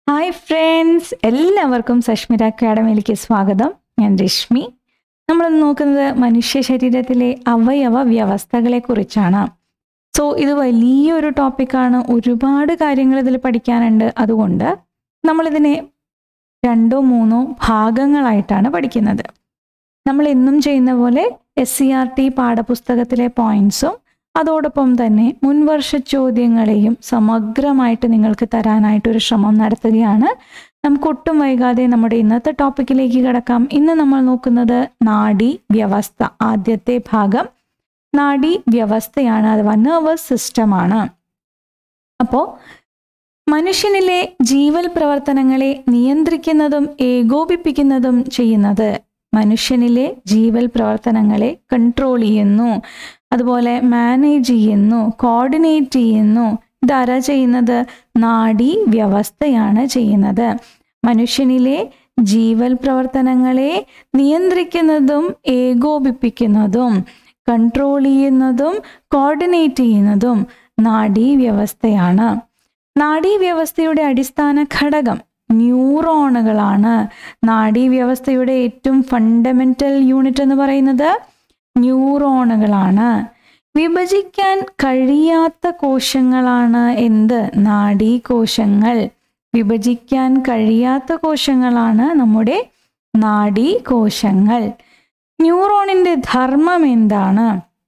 Hi friends എല്ലാവർക്കും സഷ്മിത അക്കാഡമിയിലേക്ക് സ്വാഗതം ഞാൻ രശ്മി നമ്മൾ നോക്കുന്നത് മനുഷ്യ ശരീരത്തിലെ അവയവ വ്യവസ്ഥകളെ കുറിച്ചാണ് സോ ഇത് വലിയൊരു ടോപ്പിക്കാണ് ഒരുപാട് കാര്യങ്ങൾ ഇതിൽ പഠിക്കാനുണ്ട് അതുകൊണ്ട് നമ്മളിതിനെ രണ്ടോ മൂന്നോ ഭാഗങ്ങളായിട്ടാണ് പഠിക്കുന്നത് നമ്മൾ എന്നും ചെയ്യുന്ന പോലെ എസ് സി ആർ ടി പാഠപുസ്തകത്തിലെ പോയിന്റ്സും അതോടൊപ്പം തന്നെ മുൻവർഷ ചോദ്യങ്ങളെയും സമഗ്രമായിട്ട് നിങ്ങൾക്ക് തരാനായിട്ട് ഒരു ശ്രമം നടത്തുകയാണ് നമുക്ക് ഒട്ടും വൈകാതെ നമ്മുടെ ഇന്നത്തെ ടോപ്പിക്കിലേക്ക് കിടക്കാം ഇന്ന് നമ്മൾ നോക്കുന്നത് നാഡി വ്യവസ്ഥ ആദ്യത്തെ ഭാഗം നാഡി വ്യവസ്ഥയാണ് അഥവാ നെർവസ് സിസ്റ്റമാണ് അപ്പോൾ മനുഷ്യനിലെ ജീവൽ പ്രവർത്തനങ്ങളെ നിയന്ത്രിക്കുന്നതും ഏകോപിപ്പിക്കുന്നതും ചെയ്യുന്നത് മനുഷ്യനിലെ ജീവൽ പ്രവർത്തനങ്ങളെ കൺട്രോൾ ചെയ്യുന്നു അതുപോലെ മാനേജ് ചെയ്യുന്നു കോർഡിനേറ്റ് ചെയ്യുന്നു ഇതാരാ ചെയ്യുന്നത് നാഡി വ്യവസ്ഥയാണ് ചെയ്യുന്നത് മനുഷ്യനിലെ ജീവൽ പ്രവർത്തനങ്ങളെ നിയന്ത്രിക്കുന്നതും ഏകോപിപ്പിക്കുന്നതും കൺട്രോൾ ചെയ്യുന്നതും കോർഡിനേറ്റ് ചെയ്യുന്നതും നാഡീ വ്യവസ്ഥയാണ് നാഡീ വ്യവസ്ഥയുടെ അടിസ്ഥാന ഘടകം ന്യൂറോണുകളാണ് നാഡീ വ്യവസ്ഥയുടെ ഏറ്റവും ഫണ്ടമെന്റൽ യൂണിറ്റ് എന്ന് പറയുന്നത് ന്യൂറോണുകളാണ് വിഭജിക്കാൻ കഴിയാത്ത കോശങ്ങളാണ് എന്ത് നാഡീകോശങ്ങൾ വിഭജിക്കാൻ കഴിയാത്ത കോശങ്ങളാണ് നമ്മുടെ നാഡീകോശങ്ങൾ ന്യൂറോണിന്റെ ധർമ്മം എന്താണ്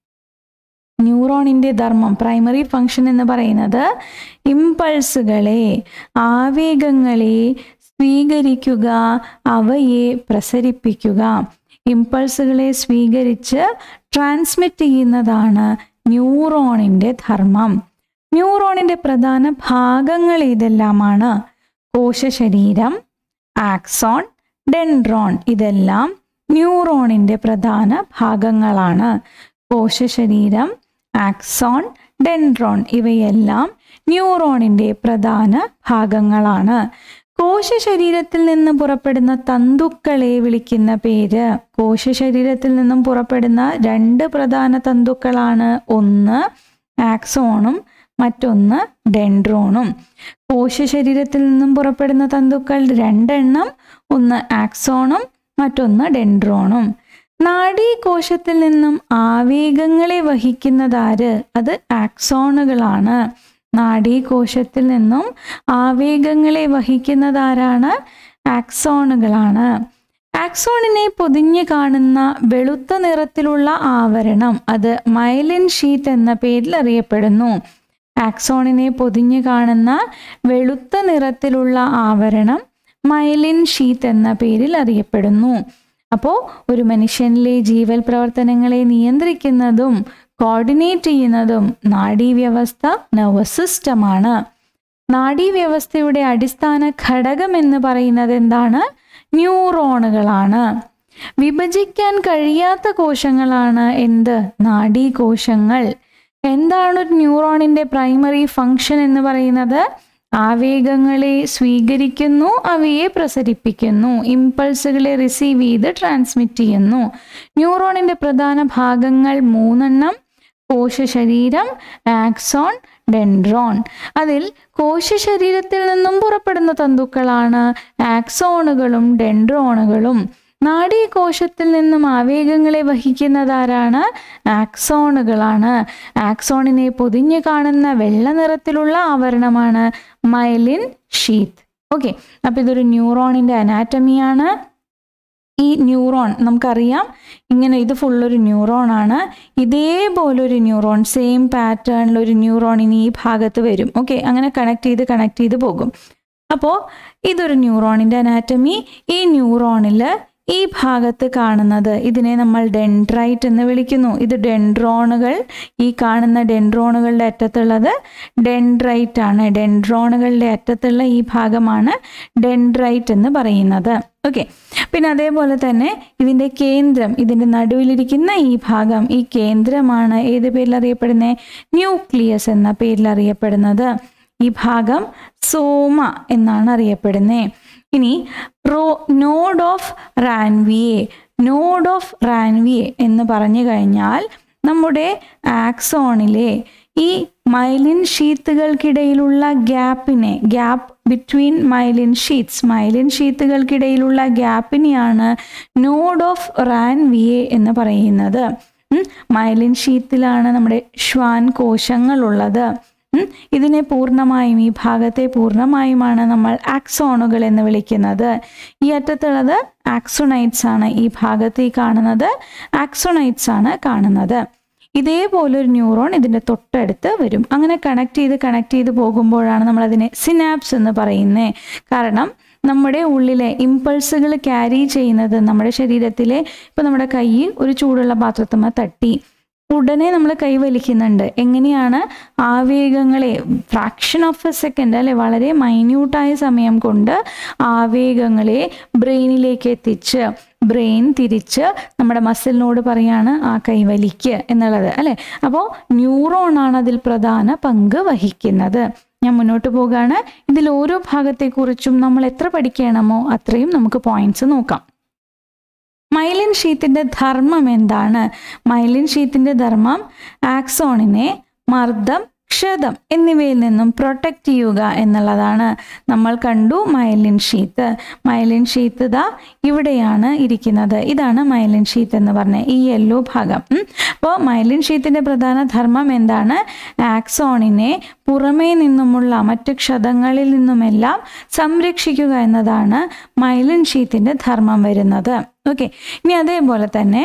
ന്യൂറോണിന്റെ ധർമ്മം പ്രൈമറി ഫങ്ഷൻ എന്ന് പറയുന്നത് ഇമ്പൾസുകളെ ആവേഗങ്ങളെ സ്വീകരിക്കുക അവയെ പ്രസരിപ്പിക്കുക ഇമ്പൾസുകളെ സ്വീകരിച്ച് ട്രാൻസ്മിറ്റ് ചെയ്യുന്നതാണ് ന്യൂറോണിന്റെ ധർമ്മം ന്യൂറോണിന്റെ പ്രധാന ഭാഗങ്ങൾ ഇതെല്ലാമാണ് കോശശരീരം ആക്സോൺ ഡെൻഡ്രോൺ ഇതെല്ലാം ന്യൂറോണിന്റെ പ്രധാന ഭാഗങ്ങളാണ് കോശശരീരം ആക്സോൺ ഡെൻഡ്രോൺ ഇവയെല്ലാം ന്യൂറോണിന്റെ പ്രധാന ഭാഗങ്ങളാണ് കോശശരീരത്തിൽ നിന്ന് പുറപ്പെടുന്ന തന്തുക്കളെ വിളിക്കുന്ന പേര് കോശശരീരത്തിൽ നിന്നും പുറപ്പെടുന്ന രണ്ട് പ്രധാന തന്തുക്കളാണ് ഒന്ന് ആക്സോണും മറ്റൊന്ന് ഡെൻഡ്രോണും കോശശരീരത്തിൽ നിന്നും പുറപ്പെടുന്ന തന്തുക്കൾ രണ്ടെണ്ണം ഒന്ന് ആക്സോണും മറ്റൊന്ന് ഡെൻഡ്രോണും നാഡീകോശത്തിൽ നിന്നും ആവേഗങ്ങളെ വഹിക്കുന്നതാര് അത് ആക്സോണുകളാണ് നാഡീകോശത്തിൽ നിന്നും ആവേഗങ്ങളെ വഹിക്കുന്നതാരാണ് ആക്സോണുകളാണ് ആക്സോണിനെ പൊതിഞ്ഞു കാണുന്ന വെളുത്ത നിറത്തിലുള്ള ആവരണം അത് മൈലിൻ ഷീറ്റ് എന്ന പേരിൽ അറിയപ്പെടുന്നു ആക്സോണിനെ പൊതിഞ്ഞു കാണുന്ന വെളുത്ത നിറത്തിലുള്ള ആവരണം മൈലിൻ ഷീറ്റ് എന്ന പേരിൽ അറിയപ്പെടുന്നു അപ്പോൾ ഒരു മനുഷ്യനിലെ ജീവൽ പ്രവർത്തനങ്ങളെ നിയന്ത്രിക്കുന്നതും കോർഡിനേറ്റ് ചെയ്യുന്നതും നാഡീവ്യവസ്ഥ നെർവസ് സിസ്റ്റമാണ് നാഡീവ്യവസ്ഥയുടെ അടിസ്ഥാന ഘടകം എന്ന് പറയുന്നത് എന്താണ് ന്യൂറോണുകളാണ് വിഭജിക്കാൻ കഴിയാത്ത കോശങ്ങളാണ് എന്ത് നാഡീകോശങ്ങൾ എന്താണ് ഒരു ന്യൂറോണിന്റെ പ്രൈമറി ഫങ്ഷൻ എന്ന് പറയുന്നത് ആവേഗങ്ങളെ സ്വീകരിക്കുന്നു അവയെ പ്രസരിപ്പിക്കുന്നു ഇമ്പൾസുകളെ റിസീവ് ചെയ്ത് ട്രാൻസ്മിറ്റ് ചെയ്യുന്നു ന്യൂറോണിന്റെ പ്രധാന ഭാഗങ്ങൾ മൂന്നെണ്ണം കോശശരീരം ആക്സോൺ ഡെൻഡ്രോൺ അതിൽ കോശശരീരത്തിൽ നിന്നും പുറപ്പെടുന്ന തന്തുക്കളാണ് ആക്സോണുകളും ഡെൻഡ്രോണുകളും നാഡീകോശത്തിൽ നിന്നും ആവേഗങ്ങളെ വഹിക്കുന്നതാരാണ് ആക്സോണുകളാണ് ആക്സോണിനെ പൊതിഞ്ഞു കാണുന്ന വെള്ള നിറത്തിലുള്ള ആവരണമാണ് മൈലിൻ ഷീത്ത് ഓക്കെ അപ്പം ഇതൊരു ന്യൂറോണിൻ്റെ അനാറ്റമിയാണ് ഈ ന്യൂറോൺ നമുക്കറിയാം ഇങ്ങനെ ഇത് ഫുള്ളൊരു ന്യൂറോൺ ആണ് ഇതേപോലൊരു ന്യൂറോൺ സെയിം പാറ്റേണിൽ ഒരു ന്യൂറോൺ ഇനി ഈ ഭാഗത്ത് വരും ഓക്കെ അങ്ങനെ കണക്ട് ചെയ്ത് കണക്ട് ചെയ്ത് പോകും അപ്പോൾ ഇതൊരു ന്യൂറോണിൻ്റെ അനാറ്റമി ഈ ന്യൂറോണിൽ ഈ ഭാഗത്ത് കാണുന്നത് ഇതിനെ നമ്മൾ ഡെൻഡ്രൈറ്റ് എന്ന് വിളിക്കുന്നു ഇത് ഡെൻഡ്രോണുകൾ ഈ കാണുന്ന ഡെൻഡ്രോണുകളുടെ അറ്റത്തുള്ളത് ഡെൻഡ്രൈറ്റ് ആണ് ഡെൻഡ്രോണുകളുടെ അറ്റത്തുള്ള ഈ ഭാഗമാണ് ഡെൻഡ്രൈറ്റ് എന്ന് പറയുന്നത് ഓക്കെ പിന്നെ അതേപോലെ തന്നെ ഇതിൻ്റെ കേന്ദ്രം ഇതിൻ്റെ നടുവിലിരിക്കുന്ന ഈ ഭാഗം ഈ കേന്ദ്രമാണ് ഏത് പേരിൽ അറിയപ്പെടുന്നത് ന്യൂക്ലിയസ് എന്ന പേരിൽ അറിയപ്പെടുന്നത് ഈ ഭാഗം സോമ എന്നാണ് അറിയപ്പെടുന്നത് ഇനി റോ node of Ranvier node of Ranvier എന്ന് പറഞ്ഞു കഴിഞ്ഞാൽ നമ്മുടെ ആക്സോണിലെ ഈ മൈലിൻ ഷീത്തുകൾക്കിടയിലുള്ള ഗ്യാപ്പിനെ gap between myelin sheets myelin ഷീത്തുകൾക്കിടയിലുള്ള ഗ്യാപ്പിനെയാണ് നോഡ് ഓഫ് റാൻ വിയെ എന്ന് പറയുന്നത് ഉം, മൈലിൻ ഷീത്തിലാണ് നമ്മുടെ ശ്വാൻ കോശങ്ങളുള്ളത് ഉം, ഇതിനെ പൂർണ്ണമായും ഈ ഭാഗത്തെ പൂർണ്ണമായുമാണ് നമ്മൾ ആക്സോണുകൾ എന്ന് വിളിക്കുന്നത് ഈ അറ്റത്തുള്ളത് ആക്സോണൈറ്റ്സ് ആണ് ഈ ഭാഗത്ത് ഈ കാണുന്നത് ആക്സോണൈറ്റ്സ് ആണ് കാണുന്നത് ഇതേപോലെ ഒരു ന്യൂറോൺ ഇതിൻ്റെ തൊട്ടടുത്ത് വരും അങ്ങനെ കണക്ട് ചെയ്ത് കണക്ട് ചെയ്ത് പോകുമ്പോഴാണ് നമ്മൾ അതിനെ സിനാപ്സ് എന്ന് പറയുന്നത് കാരണം നമ്മുടെ ഉള്ളിലെ ഇമ്പൾസുകൾ ക്യാരി ചെയ്യുന്നത് നമ്മുടെ ശരീരത്തിലെ ഇപ്പം നമ്മുടെ കൈ ഒരു ചൂടുള്ള പാത്രത്തുമ്മ തട്ടി ഉടനെ നമ്മൾ കൈവലിക്കുന്നുണ്ട് എങ്ങനെയാണ് ആവേഗങ്ങളെ ഫ്രാക്ഷൻ ഓഫ് എ സെക്കൻഡ് അല്ലെ വളരെ മൈന്യൂട്ടായ സമയം കൊണ്ട് ആവേഗങ്ങളെ ബ്രെയിനിലേക്ക് എത്തിച്ച് ബ്രെയിൻ തിരിച്ച് നമ്മുടെ മസിലിനോട് പറയാണ് ആ കൈവലിക്ക് എന്നുള്ളത് അല്ലെ അപ്പോൾ ന്യൂറോണാണ് അതിൽ പ്രധാന പങ്ക് വഹിക്കുന്നത് ഞാൻ മുന്നോട്ട് പോകാണ് ഇതിൽ ഓരോ ഭാഗത്തെക്കുറിച്ചും നമ്മൾ എത്ര പഠിക്കണമോ അത്രയും നമുക്ക് പോയിന്റ്സ് നോക്കാം മൈലിൻ ഷീത്തിൻ്റെ ധർമ്മം എന്താണ് മൈലിൻ ഷീത്തിൻ്റെ ധർമ്മം ആക്സോണിനെ മർദ്ദം ക്ഷതം എന്നിവയിൽ നിന്നും പ്രൊട്ടക്റ്റ് ചെയ്യുക എന്നുള്ളതാണ് നമ്മൾ കണ്ടു മൈലിൻ ഷീത്ത് മൈലിൻ ഷീത്ത് ദാ ഇവിടെയാണ് ഇരിക്കുന്നത് ഇതാണ് മൈലിൻ ഷീത്ത് എന്ന് പറഞ്ഞ ഈ യെല്ലോ ഭാഗം അപ്പോൾ മൈലിൻ ഷീത്തിൻ്റെ പ്രധാന ധർമ്മം എന്താണ് ആക്സോണിനെ പുറമേ നിന്നുമുള്ള മറ്റ് ക്ഷതങ്ങളിൽ നിന്നുമെല്ലാം സംരക്ഷിക്കുക എന്നതാണ് മൈലിൻ ഷീത്തിൻ്റെ ധർമ്മം വരുന്നത് ഓക്കെ ഇനി അതേപോലെ തന്നെ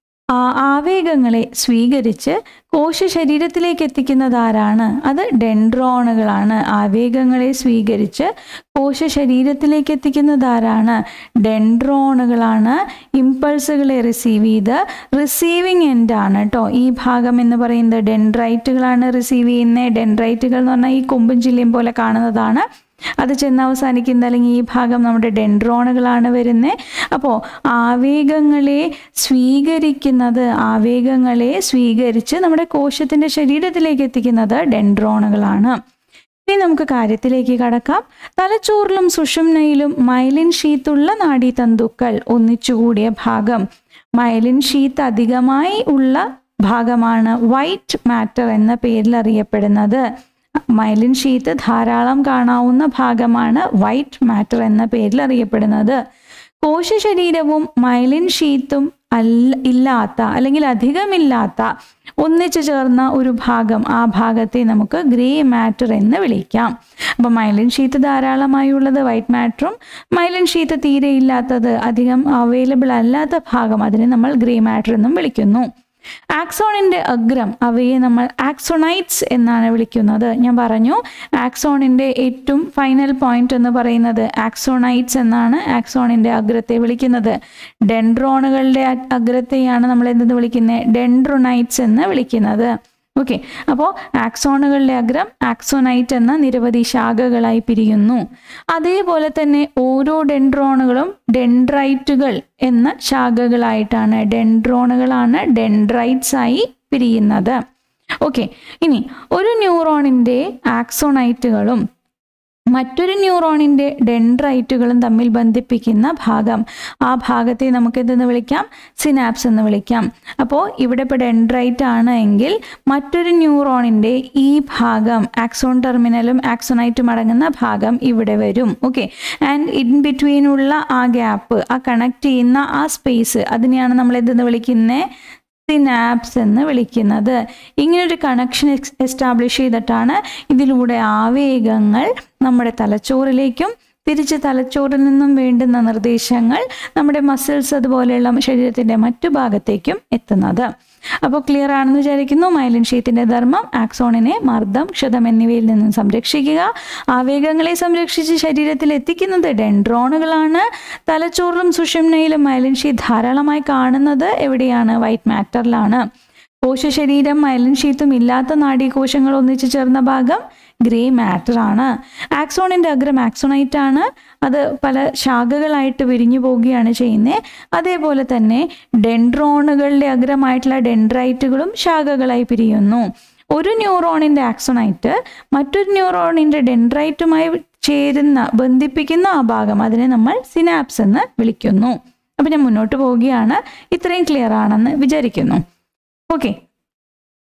ആ ആവേഗങ്ങളെ സ്വീകരിച്ച് കോശ ശരീരത്തിലേക്ക് എത്തിക്കുന്നത് ആരാണ് അത് ഡെൻഡ്രോണുകളാണ് ആവേഗങ്ങളെ സ്വീകരിച്ച് കോശ ശരീരത്തിലേക്ക് എത്തിക്കുന്നത് ആരാണ് ഡെൻഡ്രോണുകളാണ് ഇമ്പൾസുകളെ റിസീവ് ചെയ്ത് റിസീവിങ് എൻഡ് ആണ് കേട്ടോ ഈ ഭാഗം എന്ന് പറയുന്നത് ഡെൻഡ്രൈറ്റുകളാണ് റിസീവ് ചെയ്യുന്നത് ഡെൻഡ്രൈറ്റുകൾ എന്ന് പറഞ്ഞാൽ ഈ കൊമ്പും ചില്ലിയും പോലെ കാണുന്നതാണ് അത് ചെന്ന് അവസാനിക്കുന്ന അല്ലെങ്കിൽ ഈ ഭാഗം നമ്മുടെ ഡെൻഡ്രോണുകളാണ് വരുന്നത് അപ്പോൾ ആവേഗങ്ങളെ സ്വീകരിക്കുന്നത് ആവേഗങ്ങളെ സ്വീകരിച്ച് നമ്മുടെ കോശത്തിൻ്റെ ശരീരത്തിലേക്ക് എത്തിക്കുന്നത് ഡെൻഡ്രോണുകളാണ് ഇനി നമുക്ക് കാര്യത്തിലേക്ക് കടക്കാം തലച്ചോറിലും സുഷുമ്നയിലും മൈലിൻ ഷീത്തുള്ള നാഡീതന്തുക്കൾ ഒന്നിച്ചുകൂടിയ ഭാഗം മൈലിൻ ഷീത്ത് അധികമായി ഉള്ള ഭാഗമാണ് വൈറ്റ് മാറ്റർ എന്ന പേരിൽ അറിയപ്പെടുന്നത് മൈലിൻ ഷീത്ത് ധാരാളം കാണാവുന്ന ഭാഗമാണ് വൈറ്റ് മാറ്റർ എന്ന പേരിൽ അറിയപ്പെടുന്നത് കോശ ശരീരവും മൈലിൻ ഷീത്തും അല്ല ഇല്ലാത്ത അല്ലെങ്കിൽ അധികമില്ലാത്ത ഒന്നിച്ചു ചേർന്ന ഒരു ഭാഗം ആ ഭാഗത്തെ നമുക്ക് ഗ്രേ മാറ്റർ എന്ന് വിളിക്കാം അപ്പോൾ മൈലിൻ ഷീത്ത് ധാരാളമായി ഉള്ളത് വൈറ്റ് മാറ്ററും മൈലിൻ ഷീത്ത് തീരെ ഇല്ലാത്തത് അധികം അവൈലബിൾ അല്ലാത്ത ഭാഗം അതിനെ നമ്മൾ ഗ്രേ മാറ്റർ എന്നും വിളിക്കുന്നു ആക്സോണിൻ്റെ അഗ്രം അവയെ നമ്മൾ ആക്സോണൈറ്റ്സ് എന്നാണ് വിളിക്കുന്നത് ഞാൻ പറഞ്ഞു ആക്സോണിൻ്റെ ഏറ്റവും ഫൈനൽ പോയിന്റ് എന്ന് പറയുന്നത് ആക്സോണൈറ്റ്സ് എന്നാണ് ആക്സോണിൻ്റെ അഗ്രത്തെ വിളിക്കുന്നത് ഡെൻഡ്രോണുകളുടെ അഗ്രത്തെയാണ് നമ്മൾ എന്തെന്ന് വിളിക്കുന്നത് ഡെൻഡ്രോണൈറ്റ്സ് എന്ന് വിളിക്കുന്നത് ഓക്കെ അപ്പോൾ ആക്സോണുകളുടെ അഗ്രം ആക്സോനൈറ്റ് എന്ന നിരവധി ശാഖകളായി പിരിയുന്നു അതേപോലെ തന്നെ ഓരോ ഡെൻഡ്രോണുകളും ഡെൻഡ്രൈറ്റുകൾ എന്ന ശാഖകളായിട്ടാണ് ഡെൻഡ്രോണുകളാണ് ഡെൻഡ്രൈറ്റ്സ് ആയി പിരിയുന്നത് ഓക്കെ ഇനി ഒരു ന്യൂറോണിൻ്റെ ആക്സോണൈറ്റുകളും മറ്റൊരു ന്യൂറോണിൻ്റെ ഡെൻഡ്രൈറ്റുകളും തമ്മിൽ ബന്ധിപ്പിക്കുന്ന ഭാഗം ആ ഭാഗത്തെ നമുക്ക് എന്തെന്ന് വിളിക്കാം സിനാപ്സ് എന്ന് വിളിക്കാം അപ്പോൾ ഇവിടെ ഇപ്പോൾ ഡെൻഡ്രൈറ്റ് ആണ് എങ്കിൽ മറ്റൊരു ന്യൂറോണിൻ്റെ ഈ ഭാഗം ആക്സോൺ ടെർമിനലും ആക്സോണൈറ്റും അടങ്ങുന്ന ഭാഗം ഇവിടെ വരും ഓക്കെ ആൻഡ് ഇൻ ബിറ്റ്വീനുള്ള ആ ഗ്യാപ്പ് ആ കണക്ട് ചെയ്യുന്ന ആ സ്പേസ് അതിനെയാണ് നമ്മൾ എന്തെന്ന് വിളിക്കുന്നത് സിനാപ്സ് എന്ന് വിളിക്കുന്നത് ഇങ്ങനൊരു കണക്ഷൻ എസ്റ്റാബ്ലിഷ് ചെയ്തിട്ടാണ് ഇതിലൂടെ ആവേഗങ്ങൾ നമ്മുടെ തലച്ചോറിലേക്കും തിരിച്ച് തലച്ചോറിൽ നിന്നും വേണ്ടുന്ന നിർദ്ദേശങ്ങൾ നമ്മുടെ മസിൽസ് അതുപോലെയുള്ള ശരീരത്തിൻ്റെ മറ്റു ഭാഗത്തേക്കും എത്തുന്നത് അപ്പോൾ ക്ലിയർ ആണെന്ന് വിചാരിക്കുന്നു മൈലിൻ ഷീത്തിൻ്റെ ധർമ്മം ആക്സോണിനെ മർദ്ദം ക്ഷതം എന്നിവയിൽ നിന്നും സംരക്ഷിക്കുക ആവേഗങ്ങളെ സംരക്ഷിച്ച് ശരീരത്തിൽ എത്തിക്കുന്നത് ഡെൻഡ്രോണുകളാണ് തലച്ചോറിലും സുഷുമ്നയിലും മൈലിൻ ഷീത്ത് ധാരാളമായി കാണുന്നത് എവിടെയാണ് വൈറ്റ് മാറ്ററിലാണ് കോശ ശരീരം മൈലിൻ ഷീത്തും ഇല്ലാത്ത നാഡീകോശങ്ങൾ ഒന്നിച്ചു ചേർന്ന ഭാഗം ഗ്രേ മാറ്റർ ആണ് ആക്സോണിൻ്റെ അഗ്രം ആക്സോണൈറ്റ് ആണ് അത് പല ശാഖകളായിട്ട് വിരിഞ്ഞു പോവുകയാണ് ചെയ്യുന്നത് അതേപോലെ തന്നെ ഡെൻഡ്രോണുകളുടെ അഗ്രമായിട്ടുള്ള ഡെൻഡ്രൈറ്റുകളും ശാഖകളായി പിരിയുന്നു ഒരു ന്യൂറോണിൻ്റെ ആക്സോണൈറ്റ് മറ്റൊരു ന്യൂറോണിൻ്റെ ഡെൻഡ്രൈറ്റുമായി ചേരുന്ന ബന്ധിപ്പിക്കുന്ന ആ ഭാഗം അതിനെ നമ്മൾ സിനാപ്സ് എന്ന് വിളിക്കുന്നു അപ്പം ഞാൻ മുന്നോട്ട് പോവുകയാണ് ഇത്രയും ക്ലിയർ ആണെന്ന് വിചാരിക്കുന്നു ഓക്കെ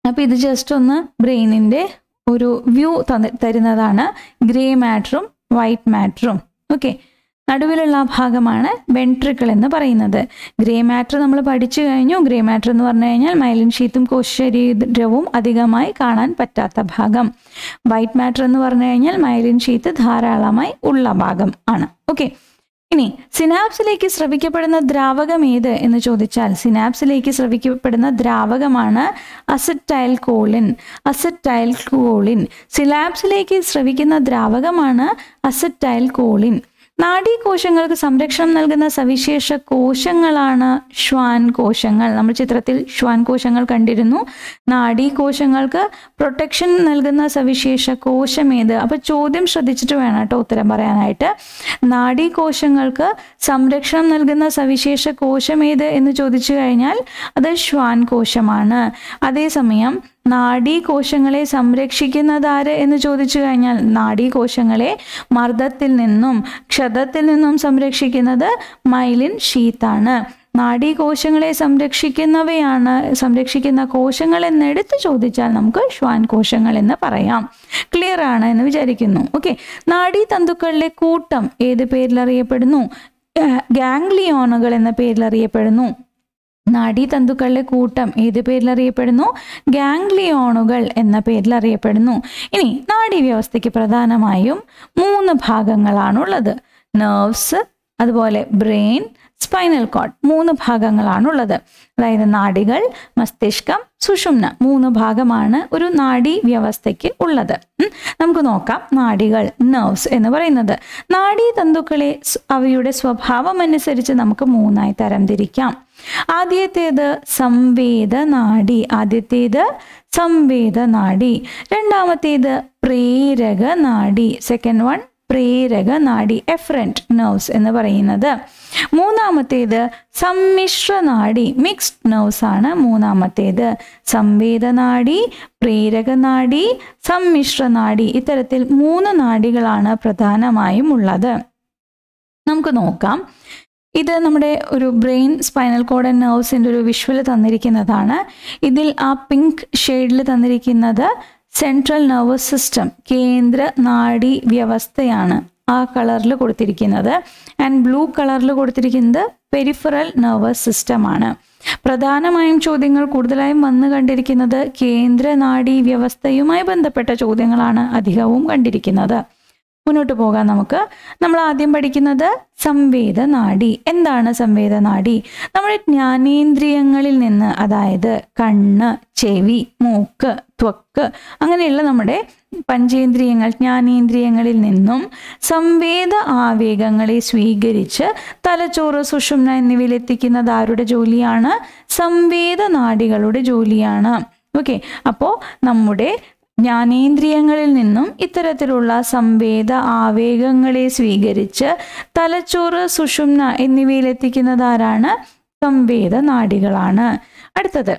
അപ്പോൾ ഇത് ജസ്റ്റ് ഒന്ന് ബ്രെയിനിൻ്റെ ഒരു വ്യൂ തന്ന് തരുന്നതാണ് ഗ്രേ മാറ്ററും വൈറ്റ് മാറ്ററും ഓക്കെ നടുവിലുള്ള ആ ഭാഗമാണ് വെൻട്രിക്കിൾ എന്ന് പറയുന്നത് ഗ്രേ മാറ്റർ നമ്മൾ പഠിച്ചു കഴിഞ്ഞു ഗ്രേ മാറ്റർ എന്ന് പറഞ്ഞു കഴിഞ്ഞാൽ മൈലിൻ ഷീത്തും കോശരീരവും അധികമായി കാണാൻ പറ്റാത്ത ഭാഗം വൈറ്റ് മാറ്റർ എന്ന് പറഞ്ഞു കഴിഞ്ഞാൽ മൈലിൻ ഷീത്ത് ധാരാളമായി ഉള്ള ഭാഗം ആണ് ഓക്കെ ഇനി സിനാപ്സിലേക്ക് സ്രവിക്കപ്പെടുന്ന ദ്രാവകം ഏത് എന്ന് ചോദിച്ചാൽ സിനാപ്സിലേക്ക് സ്രവിക്കപ്പെടുന്ന ദ്രാവകമാണ് അസറ്റൈൽ കോളിൻ അസറ്റൈൽ കോളിൻ സിനാപ്സിലേക്ക് സ്രവിക്കുന്ന ദ്രാവകമാണ് അസറ്റൈൽ കോളിൻ നാഡീകോശങ്ങൾക്ക് സംരക്ഷണം നൽകുന്ന സവിശേഷ കോശങ്ങളാണ് ശ്വാൻ കോശങ്ങൾ നമ്മൾ ചിത്രത്തിൽ ശ്വാൻ കോശങ്ങൾ കണ്ടിരുന്നു നാഡീകോശങ്ങൾക്ക് പ്രൊട്ടക്ഷൻ നൽകുന്ന സവിശേഷ കോശം ഏത് അപ്പൊ ചോദ്യം ശ്രദ്ധിച്ചിട്ട് വേണം കേട്ടോ ഉത്തരം പറയാനായിട്ട് നാഡീകോശങ്ങൾക്ക് സംരക്ഷണം നൽകുന്ന സവിശേഷ കോശം ഏത് എന്ന് ചോദിച്ചു കഴിഞ്ഞാൽ അത് ശ്വാൻ കോശമാണ് അതേസമയം നാഡീകോശങ്ങളെ സംരക്ഷിക്കുന്നതാര് എന്ന് ചോദിച്ചു കഴിഞ്ഞാൽ നാഡീകോശങ്ങളെ മർദ്ദത്തിൽ നിന്നും ക്ഷതത്തിൽ നിന്നും സംരക്ഷിക്കുന്നത് മൈലിൻ ഷീത്താണ് നാഡീകോശങ്ങളെ സംരക്ഷിക്കുന്നവയാണ് സംരക്ഷിക്കുന്ന കോശങ്ങൾ എന്നെടുത്ത് ചോദിച്ചാൽ നമുക്ക് ശ്വാൻ കോശങ്ങൾ എന്ന് പറയാം ക്ലിയർ ആണ് എന്ന് വിചാരിക്കുന്നു ഓക്കെ നാഡീതന്തുക്കളിലെ കൂട്ടം ഏത് പേരിൽ അറിയപ്പെടുന്നു ഗാംഗ്ലിയോണുകൾ എന്ന പേരിൽ അറിയപ്പെടുന്നു നാഡീതന്തുക്കളുടെ കൂട്ടം ഏത് പേരിൽ അറിയപ്പെടുന്നു ഗാംഗ്ലിയോണുകൾ എന്ന പേരിൽ അറിയപ്പെടുന്നു ഇനി നാഡീവ്യവസ്ഥയ്ക്ക് പ്രധാനമായും മൂന്ന് ഭാഗങ്ങളാണുള്ളത് നെർവ്സ് അതുപോലെ ബ്രെയിൻ സ്പൈനൽ കോഡ് മൂന്ന് ഭാഗങ്ങളാണുള്ളത് അതായത് നാഡികൾ മസ്തിഷ്കം സുഷുമ്ന മൂന്ന് ഭാഗമാണ് ഒരു നാഡീ വ്യവസ്ഥയ്ക്ക് ഉള്ളത് ഉം. നമുക്ക് നോക്കാം നാഡികൾ നെർവ്സ് എന്ന് പറയുന്നത് നാഡീതന്തുക്കളെ സ് അവയുടെ സ്വഭാവം അനുസരിച്ച് നമുക്ക് മൂന്നായി തരംതിരിക്കാം ആദ്യത്തേത് സംവേദനാഡി ആദ്യത്തേത് സംവേദനാഡി രണ്ടാമത്തേത് പ്രേരക നാഡി സെക്കൻഡ് വൺ പ്രേരക നാഡി എഫറൻറ്റ് നെർവ്സ് എന്ന് പറയുന്നത് മൂന്നാമത്തേത് സമ്മിശ്ര നാഡി മിക്സ്ഡ് നെർവ്സ് ആണ് മൂന്നാമത്തേത് സംവേദനാഡി പ്രേരക നാഡി സമ്മിശ്ര നാഡി ഇത്തരത്തിൽ മൂന്ന് നാഡികളാണ് പ്രധാനമായും ഉള്ളത് നമുക്ക് നോക്കാം ഇത് നമ്മുടെ ഒരു ബ്രെയിൻ സ്പൈനൽ കോഡ് ആൻഡ് നെർവ്സിൻ്റെ ഒരു വിഷ്വൽ തന്നിരിക്കുന്നതാണ് ഇതിൽ ആ പിങ്ക് ഷെയ്ഡിൽ തന്നിരിക്കുന്നത് സെൻട്രൽ നെർവസ് സിസ്റ്റം കേന്ദ്ര നാഡി വ്യവസ്ഥയാണ് ആ കളറിൽ കൊടുത്തിരിക്കുന്നത് ആൻഡ് ബ്ലൂ കളറിൽ കൊടുത്തിരിക്കുന്നത് പെരിഫറൽ നെർവസ് സിസ്റ്റമാണ് പ്രധാനമായും ചോദ്യങ്ങൾ കൂടുതലായും വന്നു കണ്ടിരിക്കുന്നത് കേന്ദ്ര നാഡി വ്യവസ്ഥയുമായി ബന്ധപ്പെട്ട ചോദ്യങ്ങളാണ് അധികവും കണ്ടിരിക്കുന്നത് മുന്നോട്ട് പോകാം നമുക്ക് നമ്മൾ ആദ്യം പഠിക്കുന്നത് സംവേദനാഡി എന്താണ് സംവേദനാഡി നമ്മുടെ ജ്ഞാനേന്ദ്രിയങ്ങളിൽ നിന്ന് അതായത് കണ്ണ് ചെവി മൂക്ക് ത്വക്ക് അങ്ങനെയുള്ള നമ്മുടെ പഞ്ചേന്ദ്രിയങ്ങൾ ജ്ഞാനേന്ദ്രിയങ്ങളിൽ നിന്നും സംവേദ ആവേഗങ്ങളെ സ്വീകരിച്ച് തലച്ചോറ് സുഷുമ്ന എന്നിവയിൽ എത്തിക്കുന്നത് ആരുടെ ജോലിയാണ് സംവേദനാഡികളുടെ ജോലിയാണ് ഓക്കെ അപ്പോൾ നമ്മുടെ ജ്ഞാനേന്ദ്രിയങ്ങളിൽ നിന്നും ഇത്തരത്തിലുള്ള സംവേദ ആവേഗങ്ങളെ സ്വീകരിച്ച് തലച്ചോറ് സുഷുമ്ന എന്നിവയിൽ എത്തിക്കുന്നത് ആരാണ് സംവേദ നാഡികളാണ് അടുത്തത്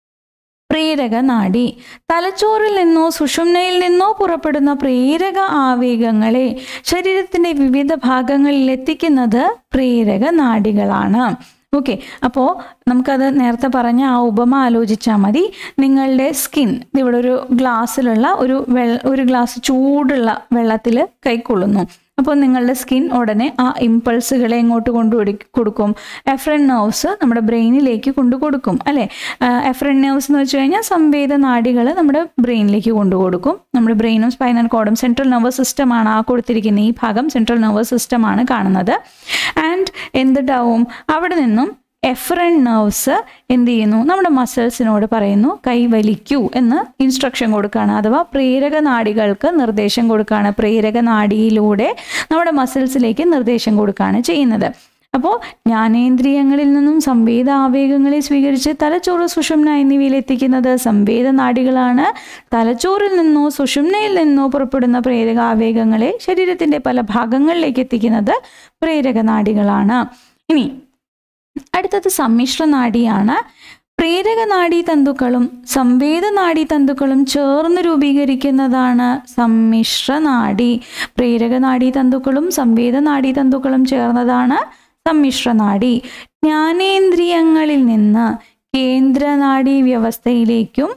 പ്രേരക നാഡി തലച്ചോറിൽ നിന്നോ സുഷുമ്നയിൽ നിന്നോ പുറപ്പെടുന്ന പ്രേരക ആവേഗങ്ങളെ ശരീരത്തിന്റെ വിവിധ ഭാഗങ്ങളിൽ എത്തിക്കുന്നത് പ്രേരക നാഡികളാണ് ഓക്കെ അപ്പോൾ നമുക്കത് നേരത്തെ പറഞ്ഞ ആ ഉപമ ആലോചിച്ചാൽ മതി നിങ്ങളുടെ സ്കിൻ ഇവിടെ ഒരു ഗ്ലാസ്സിലുള്ള ഒരു വെള്ള ഒരു ഗ്ലാസ് ചൂടുള്ള വെള്ളത്തിൽ കൈക്കൊള്ളുന്നു അപ്പോൾ നിങ്ങളുടെ സ്കിൻ ഉടനെ ആ ഇമ്പൾസുകളെ എങ്ങോട്ട് കൊണ്ടു കൊടുക്കും എഫ്രൻ നെർവ്സ് നമ്മുടെ ബ്രെയിനിലേക്ക് കൊണ്ടു കൊടുക്കും അല്ലേ എഫ്രൻ നെർവ്സ് എന്ന് വെച്ച് കഴിഞ്ഞാൽ സംവേദ നാഡികൾ നമ്മുടെ ബ്രെയിനിലേക്ക് കൊണ്ടു കൊടുക്കും നമ്മുടെ ബ്രെയിനും സ്പൈനൽ കോഡും സെൻട്രൽ നെർവസ് സിസ്റ്റമാണ് ആ കൊടുത്തിരിക്കുന്ന ഈ ഭാഗം സെൻട്രൽ നെർവസ് സിസ്റ്റമാണ് കാണുന്നത് ആൻഡ് എന്തിട്ടാവും അവിടെ നിന്നും എഫറൻ നെർവ്സ് എന്ത് ചെയ്യുന്നു നമ്മുടെ മസിൽസിനോട് പറയുന്നു കൈ വലിക്കൂ എന്ന് ഇൻസ്ട്രക്ഷൻ കൊടുക്കുകയാണ് അഥവാ പ്രേരക നാഡികൾക്ക് നിർദ്ദേശം കൊടുക്കുകയാണ് പ്രേരക നാഡിയിലൂടെ നമ്മുടെ മസിൽസിലേക്ക് നിർദ്ദേശം കൊടുക്കുകയാണ് ചെയ്യുന്നത് അപ്പോൾ ജ്ഞാനേന്ദ്രിയങ്ങളിൽ നിന്നും സംവേദ ആവേഗങ്ങളെ സ്വീകരിച്ച് തലച്ചോറ് സുഷുമ്ന എന്നിവയിൽ എത്തിക്കുന്നത് സംവേദ നാഡികളാണ് തലച്ചോറിൽ നിന്നോ സുഷുമ്നയിൽ നിന്നോ പുറപ്പെടുന്ന പ്രേരക ആവേഗങ്ങളെ ശരീരത്തിൻ്റെ പല ഭാഗങ്ങളിലേക്ക് എത്തിക്കുന്നത് പ്രേരക നാഡികളാണ് ഇനി അടുത്തത് സമ്മിശ്ര നാഡിയാണ് പ്രേരക നാഡീതന്തുക്കളും സംവേദ നാഡീതന്തുക്കളും ചേർന്ന് രൂപീകരിക്കുന്നതാണ് സമ്മിശ്ര നാഡി പ്രേരക നാഡീതന്തുക്കളും സംവേദ നാഡീതന്തുക്കളും ചേർന്നതാണ് സമ്മിശ്ര നാഡി ജ്ഞാനേന്ദ്രിയങ്ങളിൽ നിന്ന് കേന്ദ്ര നാഡീ വ്യവസ്ഥയിലേക്കും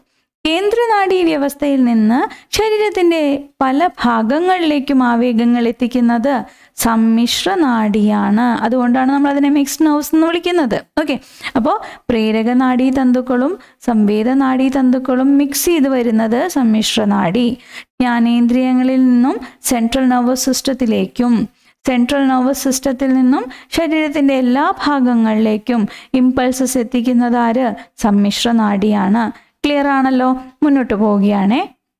കേന്ദ്രനാഡീ വ്യവസ്ഥയിൽ നിന്ന് ശരീരത്തിന്റെ പല ഭാഗങ്ങളിലേക്കും ആവേഗങ്ങൾ എത്തിക്കുന്നത് സമ്മിശ്ര നാഡിയാണ് അതുകൊണ്ടാണ് നമ്മൾ അതിനെ മിക്സ്ഡ് നെർവ്സ് എന്ന് വിളിക്കുന്നത് ഓക്കെ അപ്പോൾ പ്രേരക നാഡീ തന്തുക്കളും സംവേദ നാഡീ തന്തുക്കളും മിക്സ് ചെയ്ത് വരുന്നത് സമ്മിശ്ര നാഡി ജ്ഞാനേന്ദ്രിയങ്ങളിൽ നിന്നും സെൻട്രൽ നെർവസ് സിസ്റ്റത്തിലേക്കും സെൻട്രൽ നെർവസ് സിസ്റ്റത്തിൽ നിന്നും ശരീരത്തിന്റെ എല്ലാ ഭാഗങ്ങളിലേക്കും ഇമ്പൾസസ് എത്തിക്കുന്നത് ആര് സമ്മിശ്ര നാഡിയാണ് ക്ലിയർ ആണല്ലോ മുന്നോട്ട് പോവുകയാണേ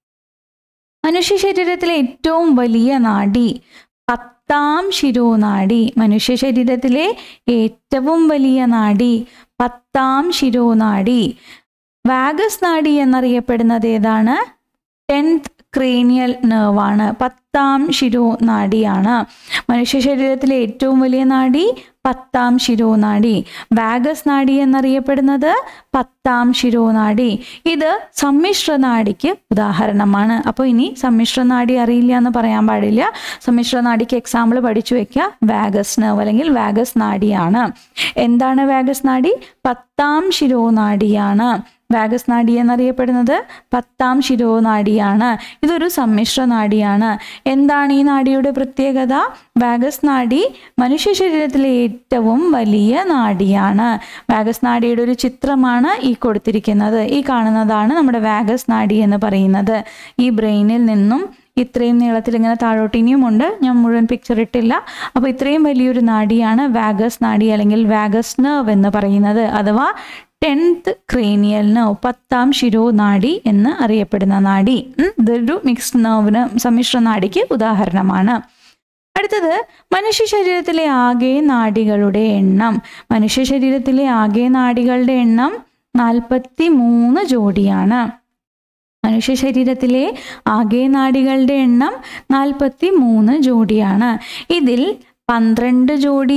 മനുഷ്യ ശരീരത്തിലെ ഏറ്റവും വലിയ നാഡി പത്താം ശിരോനാഡി മനുഷ്യ ശരീരത്തിലെ ഏറ്റവും വലിയ നാഡി പത്താം ശിരോനാഡി വാഗസ് നാഡി എന്നറിയപ്പെടുന്നത് ഏതാണ് ടെൻത്ത് ക്രേനിയൽ നെർവാണ് പത്താം ശിരോനാഡിയാണ് മനുഷ്യ ശരീരത്തിലെ ഏറ്റവും വലിയ നാഡി പത്താം ശിരോനാഡി വാഗസ് നാഡി എന്നറിയപ്പെടുന്നത് പത്താം ശിരോനാഡി ഇത് സമ്മിശ്ര നാഡിക്ക് ഉദാഹരണമാണ് അപ്പോൾ ഇനി സമ്മിശ്ര നാഡി അറിയില്ല എന്ന് പറയാൻ പാടില്ല സമ്മിശ്ര നാഡിക്ക് എക്സാമ്പിൾ പഠിച്ചു വെക്കുക വാഗസ് നെർവ് അല്ലെങ്കിൽ വാഗസ് നാഡിയാണ് എന്താണ് വാഗസ് നാഡി പത്താം ശിരോനാഡിയാണ് വാഗസ് നാഡി എന്നറിയപ്പെടുന്നത് പത്താം ശിരോനാഡിയാണ് ഇതൊരു സമ്മിശ്ര നാഡിയാണ് എന്താണ് ഈ നാഡിയുടെ പ്രത്യേകത വാഗസ് നാഡി മനുഷ്യ ശരീരത്തിലെ ഏറ്റവും വലിയ നാഡിയാണ് വാഗസ് നാഡിയുടെ ഒരു ചിത്രമാണ് ഈ കൊടുത്തിരിക്കുന്നത് ഈ കാണുന്നതാണ് നമ്മുടെ വാഗസ് നാഡി എന്ന് പറയുന്നത് ഈ ബ്രെയിനിൽ നിന്നും ഇത്രയും നീളത്തിൽ ഇങ്ങനെ താഴോട്ട് ഇനിയുമുണ്ട് ഞാൻ മുഴുവൻ പിക്ചർ ഇട്ടില്ല അപ്പോൾ ഇത്രയും വലിയൊരു നാഡിയാണ് വാഗസ് നാഡി അല്ലെങ്കിൽ വാഗസ് നെർവ് എന്ന് പറയുന്നത് അഥവാ ടെൻത്ത് ക്രേനിയൽ നെർവ് പത്താം ശിരോനാഡി എന്ന് അറിയപ്പെടുന്ന നാഡി ഉം, ഇതൊരു മിക്സ്ഡ് നെർവിന് സമ്മിശ്ര നാഡിക്ക് ഉദാഹരണമാണ് അടുത്തത് മനുഷ്യ ശരീരത്തിലെ ആകെ നാഡികളുടെ എണ്ണം മനുഷ്യ ശരീരത്തിലെ ആകെ നാഡികളുടെ എണ്ണം നാൽപ്പത്തി മൂന്ന് ജോഡിയാണ് മനുഷ്യ ശരീരത്തിലെ ആകെ നാഡികളുടെ എണ്ണം നാൽപ്പത്തി മൂന്ന് ജോഡിയാണ് ഇതിൽ പന്ത്രണ്ട് ജോഡി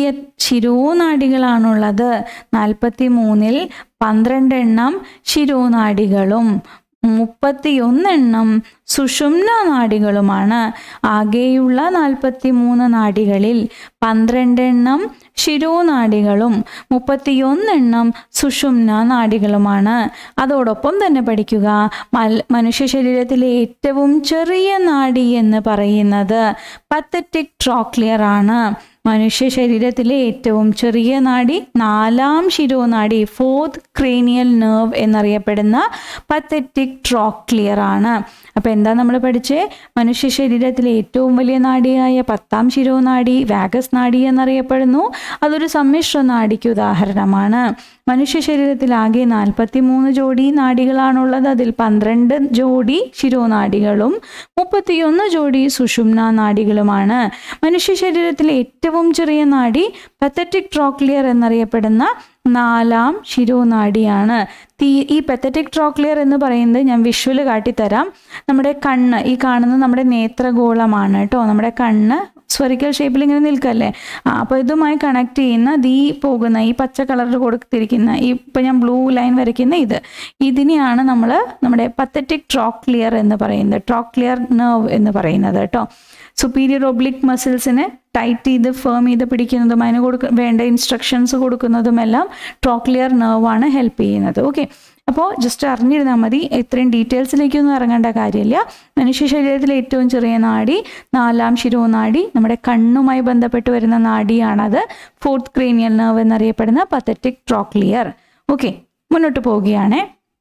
ശിരോനാഡികളാണുള്ളത് നാൽപ്പത്തി മൂന്നിൽ പന്ത്രണ്ട് എണ്ണം ശിരോനാഡികളും മുപ്പത്തിയൊന്നെണ്ണം സുഷുമ്ന നാഡികളുമാണ് ആകെയുള്ള നാൽപ്പത്തി മൂന്ന് നാഡികളിൽ പന്ത്രണ്ടെണ്ണം ശിരോനാഡികളും മുപ്പത്തിയൊന്നെണ്ണം സുഷുമ്ന നാഡികളുമാണ് അതോടൊപ്പം തന്നെ പഠിക്കുക മൽ മനുഷ്യ ശരീരത്തിലെ ഏറ്റവും ചെറിയ നാഡി എന്ന് പറയുന്നത് പത്തറ്റിക് ട്രോക്ലിയർ ആണ് മനുഷ്യ ശരീരത്തിലെ ഏറ്റവും ചെറിയ നാഡി നാലാം ശിരോനാഡി ഫോർത്ത് ക്രേനിയൽ നെർവ് എന്നറിയപ്പെടുന്ന പത്തറ്റിക് ട്രോക്ലിയർ ആണ് അപ്പോൾ എന്താ നമ്മൾ പഠിച്ചേ മനുഷ്യ ശരീരത്തിലെ ഏറ്റവും വലിയ നാഡിയായ പത്താം ശിരോനാഡി വാഗസ് നാഡി എന്നറിയപ്പെടുന്നു അതൊരു സമ്മിശ്ര നാഡിക്ക് ഉദാഹരണമാണ് മനുഷ്യ ശരീരത്തിൽ ആകെ നാൽപ്പത്തി മൂന്ന് ജോഡി നാഡികളാണുള്ളത് അതിൽ പന്ത്രണ്ട് ജോഡി ശിരോനാഡികളും മുപ്പത്തിയൊന്ന് ജോഡി സുഷുമ്ന നാഡികളുമാണ് മനുഷ്യ ശരീരത്തിലെ ഏറ്റവും ചെറിയ നാഡി പത്തറ്റിക് ട്രോക്ലിയർ എന്നറിയപ്പെടുന്ന നാലാം ശിരോനാഡിയാണ് തീ ഈ പെത്തറ്റിക് ട്രോക്ലിയർ എന്ന് പറയുന്നത് ഞാൻ വിഷ്വൽ കാട്ടിത്തരാം നമ്മുടെ കണ്ണ് ഈ കാണുന്നത് നമ്മുടെ നേത്രഗോളമാണ് കേട്ടോ നമ്മുടെ കണ്ണ് സ്ഫറിക്കൽ ഷേപ്പിൽ ഇങ്ങനെ നിൽക്കല്ലേ ആ അപ്പോൾ ഇതുമായി കണക്ട് ചെയ്യുന്ന ദീ പോകുന്ന ഈ പച്ച കളറിൽ കൊടുത്തിരിക്കുന്ന ഈ ഇപ്പം ഞാൻ ബ്ലൂ ലൈൻ വരയ്ക്കുന്ന ഇത് ഇതിനെയാണ് നമ്മൾ നമ്മുടെ പത്തറ്റിക് ട്രോക്ലിയർ എന്ന് പറയുന്നത് ട്രോക്ലിയർ നെർവ് എന്ന് പറയുന്നത് കേട്ടോ സുപ്പീരിയർ ഒബ്ലിക് മസിൽസിനെ ടൈറ്റ് ചെയ്ത് ഫേം ചെയ്ത് പിടിക്കുന്നതും അതിന് കൊടുക്ക വേണ്ട ഇൻസ്ട്രക്ഷൻസ് കൊടുക്കുന്നതുമെല്ലാം ട്രോക്ലിയർ നെർവാണ് ഹെൽപ്പ് ചെയ്യുന്നത് ഓക്കെ അപ്പോൾ ജസ്റ്റ് അറിഞ്ഞിരുന്നാൽ മതി ഇത്രയും ഡീറ്റെയിൽസിലേക്കൊന്നും ഇറങ്ങേണ്ട കാര്യമില്ല മനുഷ്യ ശരീരത്തിലെ ഏറ്റവും ചെറിയ നാഡി നാലാം ശിരോനാഡി നമ്മുടെ കണ്ണുമായി ബന്ധപ്പെട്ട് വരുന്ന നാഡിയാണത് ഫോർത്ത് ക്രേനിയൽ നെർവ് എന്നറിയപ്പെടുന്ന പത്തറ്റിക് ട്രോക്ലിയർ ഓക്കെ മുന്നോട്ട് പോവുകയാണേ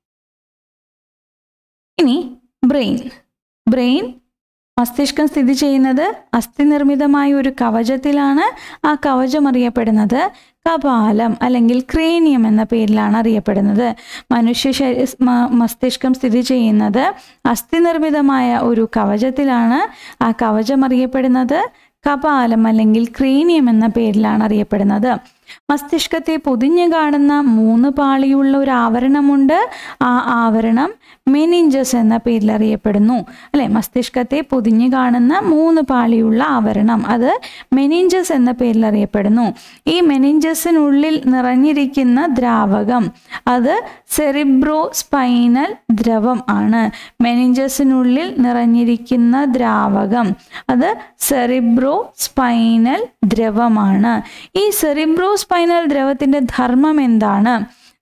ഇനി ബ്രെയിൻ ബ്രെയിൻ മസ്തിഷ്കം സ്ഥിതി ചെയ്യുന്നത് അസ്ഥി നിർമ്മിതമായ ഒരു കവചത്തിലാണ് ആ കവചം അറിയപ്പെടുന്നത് കപാലം അല്ലെങ്കിൽ ക്രേനിയം എന്ന പേരിലാണ് അറിയപ്പെടുന്നത് മനുഷ്യ ശരീ മ- മസ്തിഷ്കം സ്ഥിതി ചെയ്യുന്നത് അസ്ഥി നിർമ്മിതമായ ഒരു കവചത്തിലാണ് ആ കവചം അറിയപ്പെടുന്നത് കപാലം അല്ലെങ്കിൽ ക്രേനിയം എന്ന പേരിലാണ് അറിയപ്പെടുന്നത് മസ്തിഷ്കത്തെ പൊതിഞ്ഞു കാണുന്ന മൂന്ന് പാളിയുള്ള ഒരു ആവരണമുണ്ട് ആ ആവരണം മെനിഞ്ചസ് എന്ന പേരിൽ അറിയപ്പെടുന്നു അല്ലെ മസ്തിഷ്കത്തെ പൊതിഞ്ഞു കാണുന്ന മൂന്ന് പാളിയുള്ള ആവരണം അത് മെനിഞ്ചസ് എന്ന പേരിൽ അറിയപ്പെടുന്നു ഈ മെനിഞ്ചസിനുള്ളിൽ നിറഞ്ഞിരിക്കുന്ന ദ്രാവകം അത് സെറിബ്രോ സ്പൈനൽ ദ്രവം ആണ് മെനിഞ്ചസിനുള്ളിൽ നിറഞ്ഞിരിക്കുന്ന ദ്രാവകം അത് സെറിബ്രോ സ്പൈനൽ ദ്രവമാണ് ഈ സെറിബ്രോ സ്പൈനൽ ദ്രവത്തിന്റെ ധർമ്മം എന്താണ്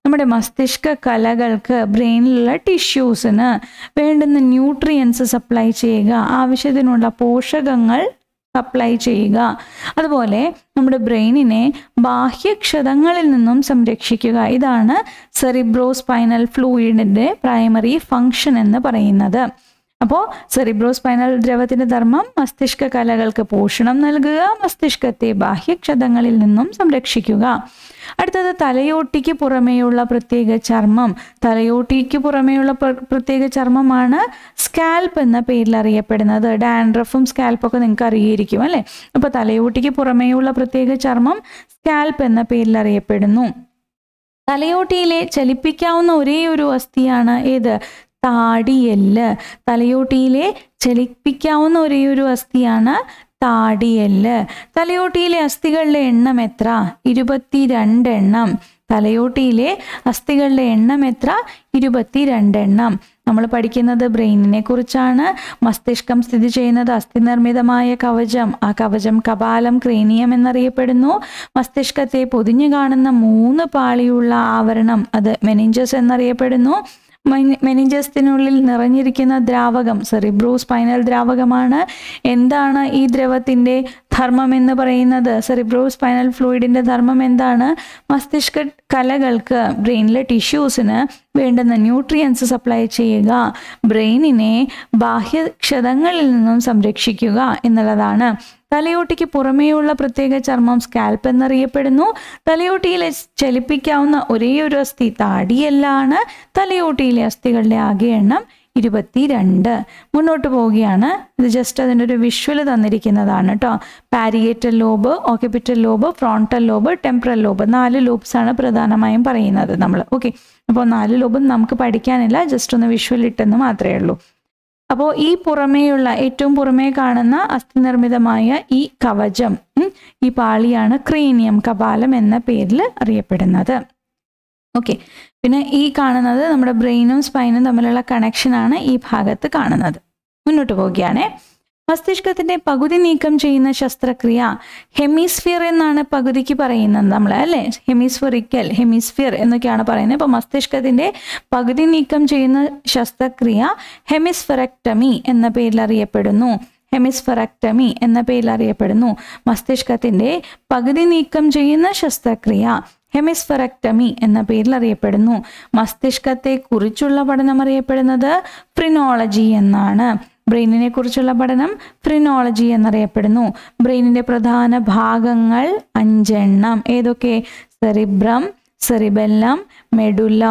നമ്മുടെ മസ്തിഷ്ക കലകൾക്ക് ബ്രെയിനിലുള്ള ടിഷ്യൂസിന് വേണ്ടുന്ന ന്യൂട്രിയൻസ് സപ്ലൈ ചെയ്യുക ആവശ്യത്തിനുള്ള പോഷകങ്ങൾ സപ്ലൈ ചെയ്യുക അതുപോലെ നമ്മുടെ ബ്രെയിനിനെ ബാഹ്യക്ഷതങ്ങളിൽ നിന്നും സംരക്ഷിക്കുക ഇതാണ് സെറിബ്രോസ്പൈനൽ ഫ്ലൂയിഡിൻ്റെ പ്രൈമറി ഫങ്ഷൻ എന്ന് പറയുന്നത് അപ്പോൾ സെറിബ്രോസ്പൈനൽ ദ്രവത്തിന്റെ ധർമ്മം മസ്തിഷ്ക കലകൾക്ക് പോഷണം നൽകുക മസ്തിഷ്കത്തെ ബാഹ്യക്ഷതങ്ങളിൽ നിന്നും സംരക്ഷിക്കുക അടുത്തത് തലയോട്ടിക്ക് പുറമേയുള്ള പ്രത്യേക ചർമ്മം തലയോട്ടിക്ക് പുറമേയുള്ള പ്ര- പ്രത്യേക ചർമ്മമാണ് സ്കാൽപ്പ് എന്ന പേരിൽ അറിയപ്പെടുന്നത് ഡാൻഡ്രഫും സ്കാൽപ്പൊക്കെ നിങ്ങൾക്ക് അറിയിരിക്കും അല്ലേ അപ്പോൾ തലയോട്ടിക്ക് പുറമേയുള്ള പ്രത്യേക ചർമ്മം സ്കാൽപ്പ് എന്ന പേരിൽ അറിയപ്പെടുന്നു തലയോട്ടിയിലെ ചലിപ്പിക്കാവുന്ന ഒരേ ഒരു അസ്ഥിയാണ് ഏത് താടിയെല്ല് തലയോട്ടിയിലെ ചലിപ്പിക്കാവുന്ന ഒരേ ഒരു അസ്ഥിയാണ് താടിയെല്ല് തലയോട്ടിയിലെ അസ്ഥികളുടെ എണ്ണം എത്ര ഇരുപത്തിരണ്ട് എണ്ണം തലയോട്ടിയിലെ അസ്ഥികളുടെ എണ്ണം എത്ര ഇരുപത്തിരണ്ട് എണ്ണം നമ്മൾ പഠിക്കുന്നത് ബ്രെയിനിനെ കുറിച്ചാണ് മസ്തിഷ്കം സ്ഥിതി ചെയ്യുന്നത് അസ്ഥി നിർമ്മിതമായ കവചം ആ കവചം കപാലം ക്രേനിയം എന്നറിയപ്പെടുന്നു മസ്തിഷ്കത്തെ പൊതിഞ്ഞു കാണുന്ന മൂന്ന് പാളിയുള്ള ആവരണം അത് മെനിഞ്ചസ് എന്നറിയപ്പെടുന്നു മെനി- മെനിഞ്ചസിനുള്ളിൽ നിറഞ്ഞിരിക്കുന്ന ദ്രാവകം സെറിബ്രോ സ്പൈനൽ ദ്രാവകമാണ് എന്താണ് ഈ ദ്രവത്തിന്റെ ധർമ്മം എന്ന് പറയുന്നത് സെറിബ്രോ സ്പൈനൽ ഫ്ലൂയിഡിന്റെ ധർമ്മം എന്താണ് മസ്തിഷ്ക കലകൾക്ക് ബ്രെയിനിലെ ടിഷ്യൂസിന് വേണ്ടുന്ന ന്യൂട്രിയൻസ് സപ്ലൈ ചെയ്യുക ബ്രെയിനിനെ ബാഹ്യക്ഷതങ്ങളിൽ നിന്നും സംരക്ഷിക്കുക എന്നുള്ളതാണ് തലയോട്ടിക്ക് പുറമേയുള്ള പ്രത്യേക ചർമ്മം സ്കാൽപ്പ് എന്നറിയപ്പെടുന്നു തലയോട്ടിയിലെ ചലിപ്പിക്കാവുന്ന ഒരേ ഒരു അസ്ഥി താടിയെല്ലാണ് തലയോട്ടിയിലെ അസ്ഥികളുടെ ആകെ എണ്ണം ഇരുപത്തിരണ്ട് മുന്നോട്ട് പോവുകയാണ് ഇത് ജസ്റ്റ് അതിൻ്റെ ഒരു വിഷ്വൽ തന്നിരിക്കുന്നതാണ് കേട്ടോ parietal lobe occipital lobe frontal lobe temporal lobe നാല് ലോബ്സ് ആണ് പ്രധാനമായും പറയുന്നത് നമ്മൾ ഓക്കെ അപ്പോൾ നാല് ലോബും നമുക്ക് പഠിക്കാനില്ല ജസ്റ്റ് ഒന്ന് വിഷ്വൽ ഇട്ടെന്ന് മാത്രമേ ഉള്ളൂ അപ്പോൾ ഈ പുറമേയുള്ള ഏറ്റവും പുറമേ കാണുന്ന അസ്ഥി നിർമ്മിതമായ ഈ കവചം ഉം, ഈ പാളിയാണ് ക്രീനിയം കപാലം എന്ന പേരിൽ അറിയപ്പെടുന്നത് ഓക്കെ പിന്നെ ഈ കാണുന്നത് നമ്മുടെ ബ്രെയിനും സ്പൈനും തമ്മിലുള്ള കണക്ഷനാണ് ഈ ഭാഗത്ത് കാണുന്നത് മുന്നോട്ട് പോവുകയാണേ മസ്തിഷ്കത്തിന്റെ പകുതി നീക്കം ചെയ്യുന്ന ശസ്ത്രക്രിയ ഹെമിസ്ഫിയർ എന്നാണ് പകുതിക്ക് പറയുന്നത് നമ്മൾ അല്ലേ ഹെമിസ്ഫെറിക്കൽ ഹെമിസ്ഫിയർ എന്നൊക്കെയാണ് പറയുന്നത് അപ്പോൾ മസ്തിഷ്കത്തിന്റെ പകുതി നീക്കം ചെയ്യുന്ന ശസ്ത്രക്രിയ ഹെമിസ്ഫെറക്ടമി എന്ന പേരിൽ അറിയപ്പെടുന്നു ഹെമിസ്ഫെറക്ടമി എന്ന പേരിൽ അറിയപ്പെടുന്നു മസ്തിഷ്കത്തിന്റെ പകുതി നീക്കം ചെയ്യുന്ന ശസ്ത്രക്രിയ ഹെമിസ്ഫെറക്ടമി എന്ന പേരിൽ അറിയപ്പെടുന്നു മസ്തിഷ്കത്തെ കുറിച്ചുള്ള പഠനം അറിയപ്പെടുന്നത് ഫ്രിനോളജി എന്നാണ് ബ്രെയിനിനെ കുറിച്ചുള്ള പഠനം ഫ്രിനോളജി എന്നറിയപ്പെടുന്നു ബ്രെയിനിന്റെ പ്രധാന ഭാഗങ്ങൾ അഞ്ചെണ്ണം ഏതൊക്കെ cerebrum cerebellum medulla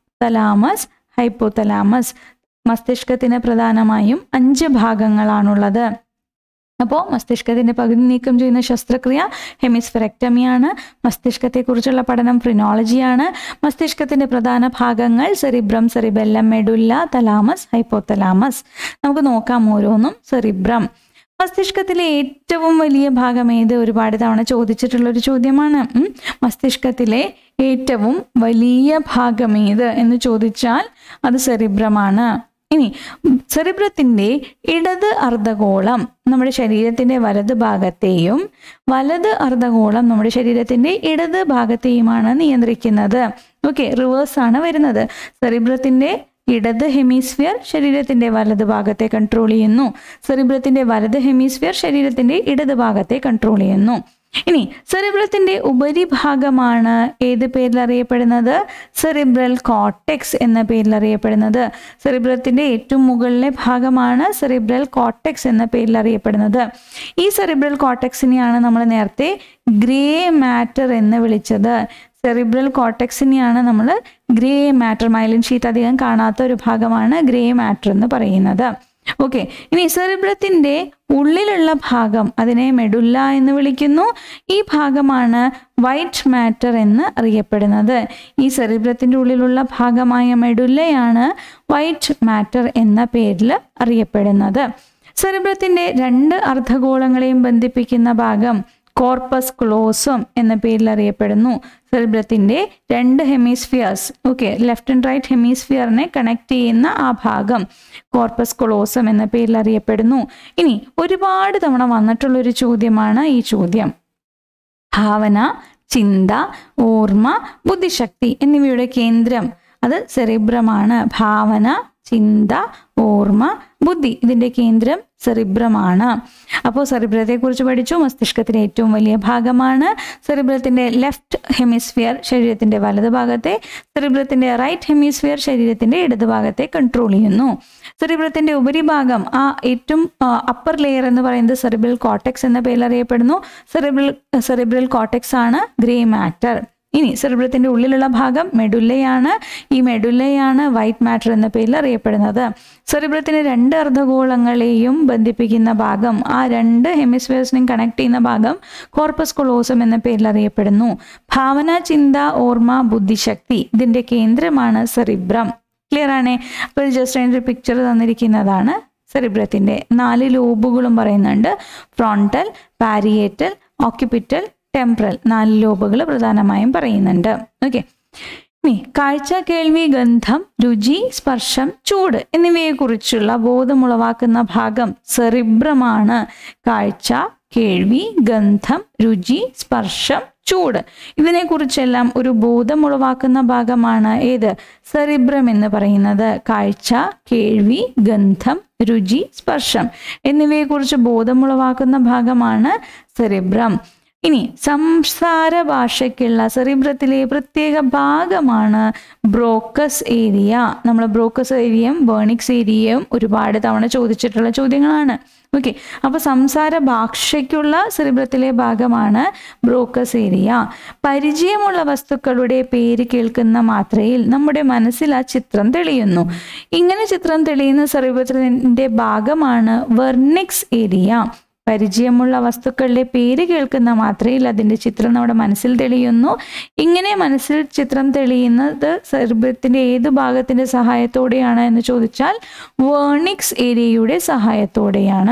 thalamus hypothalamus മസ്തിഷ്കത്തിന് പ്രധാനമായും അഞ്ച് ഭാഗങ്ങളാണുള്ളത് അപ്പോൾ മസ്തിഷ്കത്തിന്റെ പകുതി നീക്കം ചെയ്യുന്ന ശസ്ത്രക്രിയ ഹെമിസ്ഫെറക്ടമിയാണ് മസ്തിഷ്കത്തെക്കുറിച്ചുള്ള പഠനം ഫ്രിനോളജിയാണ് മസ്തിഷ്കത്തിന്റെ പ്രധാന ഭാഗങ്ങൾ cerebrum cerebellum medulla thalamus hypothalamus നമുക്ക് നോക്കാം ഓരോന്നും സെറിബ്രം മസ്തിഷ്കത്തിലെ ഏറ്റവും വലിയ ഭാഗം ഏത് ഒരുപാട് തവണ ചോദിച്ചിട്ടുള്ള ഒരു ചോദ്യമാണ് ഉം. മസ്തിഷ്കത്തിലെ ഏറ്റവും വലിയ ഭാഗം ഏത് എന്ന് ചോദിച്ചാൽ അത് സെറിബ്രമാണ് ഇനി സെറിബ്രത്തിന്റെ ഇടത് അർദ്ധഗോളം നമ്മുടെ ശരീരത്തിന്റെ വലത് ഭാഗത്തെയും വലത് അർദ്ധഗോളം നമ്മുടെ ശരീരത്തിന്റെ ഇടത് ഭാഗത്തെയുമാണ് നിയന്ത്രിക്കുന്നത് ഓക്കെ റിവേഴ്സ് ആണ് വരുന്നത് സെറിബ്രത്തിന്റെ ഇടത് ഹെമിസ്ഫിയർ ശരീരത്തിന്റെ വലത് ഭാഗത്തെ കൺട്രോൾ ചെയ്യുന്നു സെറിബ്രത്തിന്റെ വലത് ഹെമിസ്ഫിയർ ശരീരത്തിന്റെ ഇടത് ഭാഗത്തെ കൺട്രോൾ ചെയ്യുന്നു ഇനി സെറിബ്രത്തിന്റെ ഉപരിഭാഗമാണ് ഏത് പേരിൽ അറിയപ്പെടുന്നത് സെറിബ്രൽ കോർട്ടെക്സ് എന്ന പേരിൽ അറിയപ്പെടുന്നത് സെറിബ്രത്തിന്റെ ഏറ്റവും മുകളിലെ ഭാഗമാണ് സെറിബ്രൽ കോർട്ടെക്സ് എന്ന പേരിൽ അറിയപ്പെടുന്നത് ഈ സെറിബ്രൽ കോർട്ടെക്സിനെയാണ് നമ്മൾ നേരത്തെ ഗ്രേ മാറ്റർ എന്ന് വിളിച്ചത് സെറിബ്രൽ കോർട്ടെക്സിനെയാണ് നമ്മൾ ഗ്രേ മാറ്റർ മൈലിൻ ഷീറ്റ് അധികം കാണാത്ത ഒരു ഭാഗമാണ് ഗ്രേ മാറ്റർ എന്ന് പറയുന്നത് ഓക്കെ ഇനി സെറിബ്രത്തിന്റെ ഉള്ളിലുള്ള ഭാഗം അതിനെ മെഡുല്ല എന്ന് വിളിക്കുന്നു ഈ ഭാഗമാണ് വൈറ്റ് മാറ്റർ എന്ന് അറിയപ്പെടുന്നത് ഈ സെറിബ്രത്തിന്റെ ഉള്ളിലുള്ള ഭാഗമായ മെഡുല്ലയാണ് വൈറ്റ് മാറ്റർ എന്ന പേരിൽ അറിയപ്പെടുന്നത് സെറിബ്രത്തിന്റെ രണ്ട് അർദ്ധഗോളങ്ങളെയും ബന്ധിപ്പിക്കുന്ന ഭാഗം കോർപ്പസ് ക്ലോസം എന്ന പേരിൽ അറിയപ്പെടുന്നു സെറിബ്രത്തിന്റെ രണ്ട് hemispheres okay left and right ഹെമിസ്ഫിയറിനെ കണക്ട് ചെയ്യുന്ന ആ ഭാഗം കോർപ്പസ് ക്ലോസം എന്ന പേരിൽ അറിയപ്പെടുന്നു ഇനി ഒരുപാട് തവണ വന്നിട്ടുള്ള ഒരു ചോദ്യമാണ് ഈ ചോദ്യം ഭാവന ചിന്ത ഓർമ്മ ബുദ്ധിശക്തി എന്നിവയുടെ കേന്ദ്രം അത് സെറിബ്രമാണ് ഭാവന ചിന്ത ഓർമ്മ ബുദ്ധി ഇതിന്റെ കേന്ദ്രം സെറിബ്രമാണ് അപ്പോൾ സെറിബ്രത്തെ കുറിച്ച് പഠിച്ചു മസ്തിഷ്കത്തിലെ ഏറ്റവും വലിയ ഭാഗമാണ് സെറിബ്രത്തിന്റെ ലെഫ്റ്റ് ഹെമിസ്ഫിയർ ശരീരത്തിന്റെ വലത് ഭാഗത്തെ സെറിബ്രത്തിന്റെ റൈറ്റ് ഹെമിസ്ഫിയർ ശരീരത്തിന്റെ ഇടത് ഭാഗത്തെ കൺട്രോൾ ചെയ്യുന്നു സെറിബ്രത്തിന്റെ ഉപരിഭാഗം ആ ഏറ്റവും അപ്പർ ലെയർ എന്ന് പറയുന്നത് സെറിബ്രൽ കോട്ടക്സ് എന്ന പേരിൽ അറിയപ്പെടുന്നു സെറിബ്രൽ സെറിബ്രൽ കോട്ടക്സ് ആണ് ഗ്രേ മാറ്റർ ഇനി സെറിബ്രത്തിന്റെ ഉള്ളിലുള്ള ഭാഗം മെഡുല്ലയാണ് ഈ മെഡുല്ലയാണ് വൈറ്റ് മാറ്റർ എന്ന പേരിൽ അറിയപ്പെടുന്നത് സെറിബ്രത്തിന് രണ്ട് അർദ്ധഗോളങ്ങളെയും ബന്ധിപ്പിക്കുന്ന ഭാഗം ആ രണ്ട് ഹെമിസ്ഫിയേഴ്സിനെയും കണക്ട് ചെയ്യുന്ന ഭാഗം കോർപ്പസ് കൊളോസം എന്ന പേരിൽ അറിയപ്പെടുന്നു ഭാവന ചിന്ത ഓർമ്മ ബുദ്ധിശക്തി ഇതിന്റെ കേന്ദ്രമാണ് സെറിബ്രം ക്ലിയർ ആണേ അപ്പോൾ ജസ്റ്റ് അതിൻ്റെ പിക്ചർ തന്നിരിക്കുന്നതാണ് സെറിബ്രത്തിന്റെ നാല് ലോബുകളും പറയുന്നുണ്ട് ഫ്രോണ്ടൽ പാരിയേറ്റൽ ഓക്യുപിറ്റൽ ടെമ്പറൽ നാല് ലോബുകൾ പ്രധാനമായും പറയുന്നുണ്ട് ഓക്കെ ഇനി കാഴ്ച കേൾവി ഗന്ധം രുചി സ്പർശം ചൂട് എന്നിവയെക്കുറിച്ചുള്ള ബോധമുളവാക്കുന്ന ഭാഗം സെറിബ്രമാണ് കാഴ്ച കേൾവി ഗന്ധം രുചി സ്പർശം ചൂട് ഇതിനെക്കുറിച്ചെല്ലാം ഒരു ബോധമുളവാക്കുന്ന ഭാഗമാണ് ഏത് സെറിബ്രം എന്ന് പറയുന്നത് കാഴ്ച കേൾവി ഗന്ധം രുചി സ്പർശം എന്നിവയെക്കുറിച്ച് ബോധമുളവാക്കുന്ന ഭാഗമാണ് സെറിബ്രം ഇനി സംസാര ഭാഷയ്ക്കുള്ള സെറിബ്രത്തിലെ പ്രത്യേക ഭാഗമാണ് ബ്രോക്കസ് ഏരിയ നമ്മൾ ബ്രോക്കസ് ഏരിയയും ബേണിക്സ് ഏരിയയും ഒരുപാട് തവണ ചോദിച്ചിട്ടുള്ള ചോദ്യങ്ങളാണ് ഓക്കെ അപ്പോൾ സംസാര ഭാഷയ്ക്കുള്ള സെറിബ്രത്തിലെ ഭാഗമാണ് ബ്രോക്കസ് ഏരിയ പരിചയമുള്ള വസ്തുക്കളുടെ പേര് കേൾക്കുന്ന മാത്രയിൽ നമ്മുടെ മനസ്സിൽ ആ ചിത്രം തെളിയുന്നു ഇങ്ങനെ ചിത്രം തെളിയുന്ന സെറിബ്രത്തിൻ്റെ ഭാഗമാണ് വെർണിക്സ് ഏരിയ പരിചയമുള്ള വസ്തുക്കളുടെ പേര് കേൾക്കുന്ന മാത്രയിൽ അതിൻ്റെ ചിത്രം നമ്മുടെ മനസ്സിൽ തെളിയുന്നു ഇങ്ങനെ മനസ്സിൽ ചിത്രം തെളിയുന്നത് സെറിബ്രത്തിൻ്റെ ഏത് ഭാഗത്തിൻ്റെ സഹായത്തോടെയാണ് എന്ന് ചോദിച്ചാൽ വേർണിക്സ് ഏരിയയുടെ സഹായത്തോടെയാണ്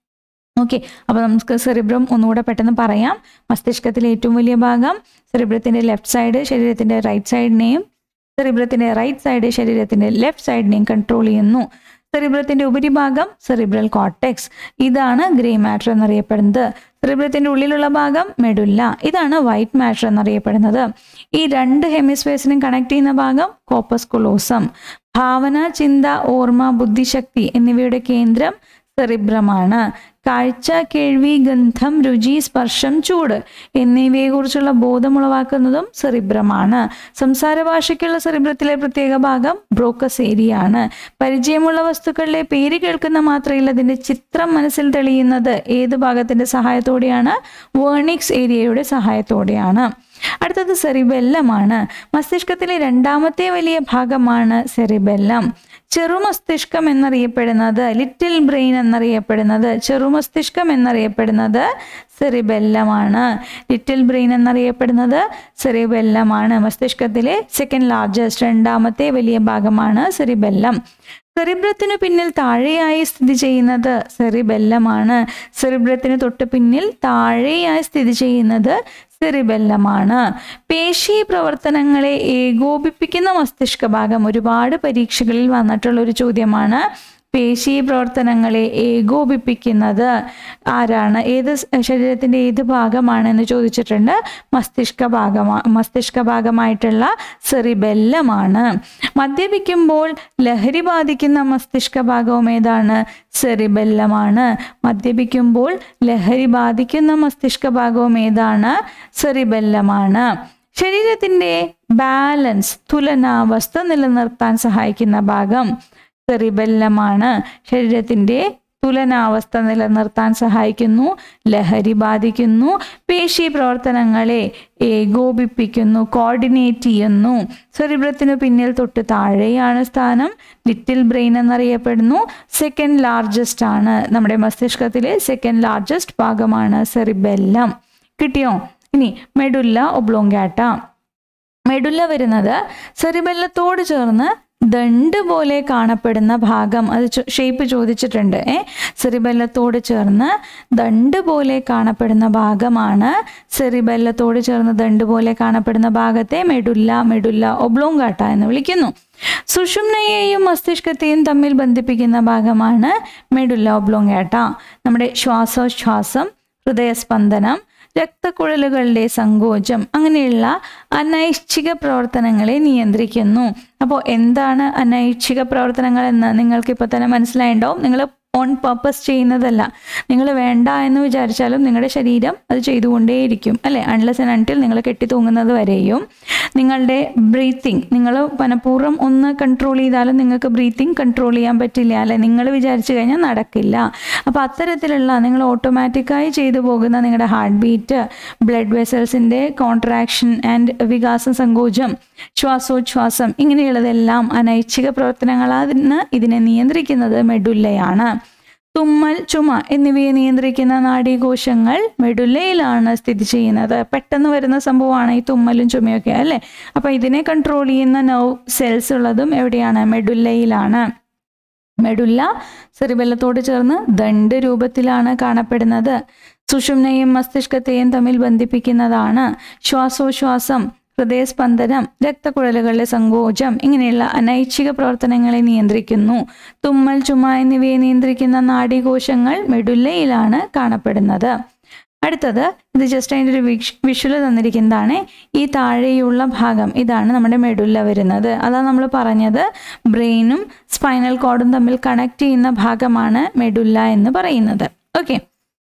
ഓക്കെ അപ്പോൾ നമുക്ക് സെറിബ്രം ഒന്നുകൂടെ പെട്ടെന്ന് പറയാം മസ്തിഷ്കത്തിലെ ഏറ്റവും വലിയ ഭാഗം സെറിബ്രത്തിൻ്റെ ലെഫ്റ്റ് സൈഡ് ശരീരത്തിൻ്റെ റൈറ്റ് സൈഡിനെയും സെറിബ്രത്തിൻ്റെ റൈറ്റ് സൈഡ് ശരീരത്തിൻ്റെ ലെഫ്റ്റ് സൈഡിനെയും കൺട്രോൾ ചെയ്യുന്നു സെറിബ്രത്തിന്റെ ഉപരിഭാഗം സെറിബ്രൽ കോർട്ടെക്സ് ഇതാണ് ഗ്രേ മാറ്റർ എന്നറിയപ്പെടുന്നത് സെറിബ്രത്തിന്റെ ഉള്ളിലുള്ള ഭാഗം മെഡുല്ല ഇതാണ് വൈറ്റ് മാറ്റർ എന്നറിയപ്പെടുന്നത് ഈ രണ്ട് ഹെമിസ്ഫേഴ്സിനും കണക്ട് ചെയ്യുന്ന ഭാഗം കോപ്പസ് കൊളോസം ഭാവന ചിന്ത ഓർമ്മ ബുദ്ധിശക്തി എന്നിവയുടെ കേന്ദ്രം സെറിബ്രമാണ് കാഴ്ച കേൾവി ഗന്ധം രുചി സ്പർശം ചൂട് എന്നിവയെക്കുറിച്ചുള്ള ബോധമുളവാക്കുന്നതും സെറിബ്രമാണ് സംസാര ഭാഷയ്ക്കുള്ള സെറിബ്രത്തിലെ പ്രത്യേക ഭാഗം ബ്രോക്കസ് ഏരിയ ആണ് പരിചയമുള്ള വസ്തുക്കളുടെ പേര് കേൾക്കുന്ന മാത്രയിൽ അതിൻ്റെ ചിത്രം മനസ്സിൽ തെളിയുന്നത് ഏത് ഭാഗത്തിൻ്റെ സഹായത്തോടെയാണ് വേർണിക്സ് ഏരിയയുടെ സഹായത്തോടെയാണ് അടുത്തത് സെറിബെല്ലമാണ് മസ്തിഷ്കത്തിലെ രണ്ടാമത്തെ വലിയ ഭാഗമാണ് സെറിബെല്ലം ചെറുമസ്തിഷ്കം എന്നറിയപ്പെടുന്നത് ലിറ്റിൽ ബ്രെയിൻ എന്നറിയപ്പെടുന്നത് ചെറുമസ്തിഷ്കം എന്നറിയപ്പെടുന്നത് സെറിബെല്ലമാണ് ലിറ്റിൽ ബ്രെയിൻ എന്നറിയപ്പെടുന്നത് സെറിബെല്ലമാണ് മസ്തിഷ്കത്തിലെ സെക്കൻഡ് ലാർജസ്റ്റ് രണ്ടാമത്തെ വലിയ ഭാഗമാണ് സെറിബെല്ലം സെറിബ്രത്തിനു പിന്നിൽ താഴെയായി സ്ഥിതി ചെയ്യുന്നത് സെറിബെല്ലമാണ് സെറിബ്രത്തിന് തൊട്ട് പിന്നിൽ താഴെയായി സ്ഥിതി ചെയ്യുന്നത് സെറിബെല്ലമാണ് പേശി പ്രവർത്തനങ്ങളെ ഏകോപിപ്പിക്കുന്ന മസ്തിഷ്ക ഭാഗം ഒരുപാട് പരീക്ഷകളിൽ വന്നിട്ടുള്ള ഒരു ചോദ്യമാണ് പേശി പ്രവർത്തനങ്ങളെ ഏകോപിപ്പിക്കുന്നത് ആരാണ് ഏത് ശരീരത്തിൻ്റെ ഏത് ഭാഗമാണ് എന്ന് ചോദിച്ചിട്ടുണ്ട് മസ്തിഷ്ക ഭാഗമാ മസ്തിഷ്ക ഭാഗമായിട്ടുള്ള സെറിബെല്ലമാണ് മദ്യപിക്കുമ്പോൾ ലഹരി ബാധിക്കുന്ന മസ്തിഷ്ക ഭാഗവും ഏതാണ് സെറിബെല്ലമാണ് മദ്യപിക്കുമ്പോൾ ലഹരി ബാധിക്കുന്ന മസ്തിഷ്ക ഭാഗവും ഏതാണ് സെറിബെല്ലമാണ് ശരീരത്തിൻ്റെ ബാലൻസ് തുലനാവസ്ഥ നിലനിർത്താൻ സഹായിക്കുന്ന ഭാഗം സെറിബെല്ലമാണ് ശരീരത്തിൻ്റെ തുലനാവസ്ഥ നിലനിർത്താൻ സഹായിക്കുന്നു ലഹരി ബാധിക്കുന്നു പേശി പ്രവർത്തനങ്ങളെ ഏകോപിപ്പിക്കുന്നു കോർഡിനേറ്റ് ചെയ്യുന്നു സെറിബ്രത്തിനു പിന്നിൽ തൊട്ട് താഴെയാണ് സ്ഥാനം ലിറ്റിൽ ബ്രെയിൻ എന്നറിയപ്പെടുന്നു സെക്കൻഡ് ലാർജസ്റ്റ് ആണ് നമ്മുടെ മസ്തിഷ്കത്തിലെ സെക്കൻഡ് ലാർജസ്റ്റ് ഭാഗമാണ് സെറിബെല്ലം കിട്ടിയോ ഇനി മെഡുല്ല ഒബ്ലോങ്കാട്ട മെഡുല്ല വരുന്നത് സെറിബെല്ലത്തോട് ചേർന്ന് ദണ്ട് പോലെ കാണപ്പെടുന്ന ഭാഗം അത് ഷേപ്പ് ചോദിച്ചിട്ടുണ്ട് ഏ സെറിബെല്ലത്തോട് ചേർന്ന് ദണ്ട് പോലെ കാണപ്പെടുന്ന ഭാഗമാണ് സെറിബെല്ലത്തോട് ചേർന്ന് ദണ്ട് പോലെ കാണപ്പെടുന്ന ഭാഗത്തെ മെഡുല്ല മെഡുല്ല ഒബ്ലോങ്കാട്ട എന്ന് വിളിക്കുന്നു സുഷുമ്നയെയും മസ്തിഷ്കത്തെയും തമ്മിൽ ബന്ധിപ്പിക്കുന്ന ഭാഗമാണ് മെഡുല്ല ഒബ്ലോങ്കാട്ട നമ്മുടെ ശ്വാസോച്ഛ്വാസം ഹൃദയസ്പന്ദനം രക്തക്കുഴലുകളുടെ സങ്കോചം അങ്ങനെയുള്ള അനൈച്ഛിക പ്രവർത്തനങ്ങളെ നിയന്ത്രിക്കുന്നു അപ്പോൾ എന്താണ് അനൈച്ഛിക പ്രവർത്തനങ്ങൾ എന്ന് നിങ്ങൾക്ക് ഇപ്പോൾ തന്നെ മനസ്സിലായിട്ടുണ്ടാവും നിങ്ങൾ ഓൺ പർപ്പസ് ചെയ്യുന്നതല്ല നിങ്ങൾ വേണ്ട എന്ന് വിചാരിച്ചാലും നിങ്ങളുടെ ശരീരം അത് ചെയ്തുകൊണ്ടേയിരിക്കും അല്ലേ അൺലെസ് ആൻഡ് അൺടിൽ നിങ്ങൾ കെട്ടി തൂങ്ങുന്നത് വരെയും നിങ്ങളുടെ ബ്രീത്തിങ് നിങ്ങൾ മനഃപൂർവ്വം ഒന്ന് കൺട്രോൾ ചെയ്താലും നിങ്ങൾക്ക് ബ്രീത്തിങ് കൺട്രോൾ ചെയ്യാൻ പറ്റില്ല അല്ലെ നിങ്ങൾ വിചാരിച്ചു കഴിഞ്ഞാൽ നടക്കില്ല അപ്പോൾ അത്തരത്തിലുള്ള നിങ്ങൾ ഓട്ടോമാറ്റിക്കായി ചെയ്തു പോകുന്ന നിങ്ങളുടെ ഹാർട്ട് ബീറ്റ് ബ്ലഡ് വെസൽസിൻ്റെ കോൺട്രാക്ഷൻ ആൻഡ് വികാസ സങ്കോചം ശ്വാസോച്ഛ്വാസം ഇങ്ങനെയുള്ളതെല്ലാം അനൈച്ഛിക പ്രവർത്തനങ്ങളാണ് ഇതിനെ നിയന്ത്രിക്കുന്നത് മെഡുല്ലയാണ് തുമ്മൽ ചുമ എന്നിവയെ നിയന്ത്രിക്കുന്ന നാഡീകോശങ്ങൾ മെഡുല്ലയിലാണ് സ്ഥിതി ചെയ്യുന്നത് പെട്ടെന്ന് വരുന്ന സംഭവമാണ് ഈ തുമ്മലും ചുമയൊക്കെ അല്ലേ അപ്പൊ ഇതിനെ കൺട്രോൾ ചെയ്യുന്ന നർവ് സെൽസ് ഉള്ളതും എവിടെയാണ് മെഡുല്ലയിലാണ് മെഡുല്ല സെറിബെല്ലത്തോട് ചേർന്ന് ദണ്ട് രൂപത്തിലാണ് കാണപ്പെടുന്നത് സുഷുമ്നയും മസ്തിഷ്കത്തെയും തമ്മിൽ ബന്ധിപ്പിക്കുന്നതാണ് ശ്വാസോച്ഛ്വാസം ഹൃദയസ്പന്ദനം രക്തക്കുഴലുകളുടെ സങ്കോചം ഇങ്ങനെയുള്ള അനൈച്ഛിക പ്രവർത്തനങ്ങളെ നിയന്ത്രിക്കുന്നു തുമ്മൽ ചുമ എന്നിവയെ നിയന്ത്രിക്കുന്ന നാഡീകോശങ്ങൾ മെഡുല്ലയിലാണ് കാണപ്പെടുന്നത് അടുത്തത് ഇത് ജസ്റ്റ് അതിൻ്റെ ഒരു വിഷ് വിഷ്വൽ തന്നിരിക്കുന്നതാണ് ഈ താഴെയുള്ള ഭാഗം ഇതാണ് നമ്മുടെ മെഡുല്ല വരുന്നത് അതാണ് നമ്മൾ പറഞ്ഞത് ബ്രെയിനും സ്പൈനൽ കോഡും തമ്മിൽ കണക്ട് ചെയ്യുന്ന ഭാഗമാണ് മെഡുല്ല എന്ന് പറയുന്നത് ഓക്കെ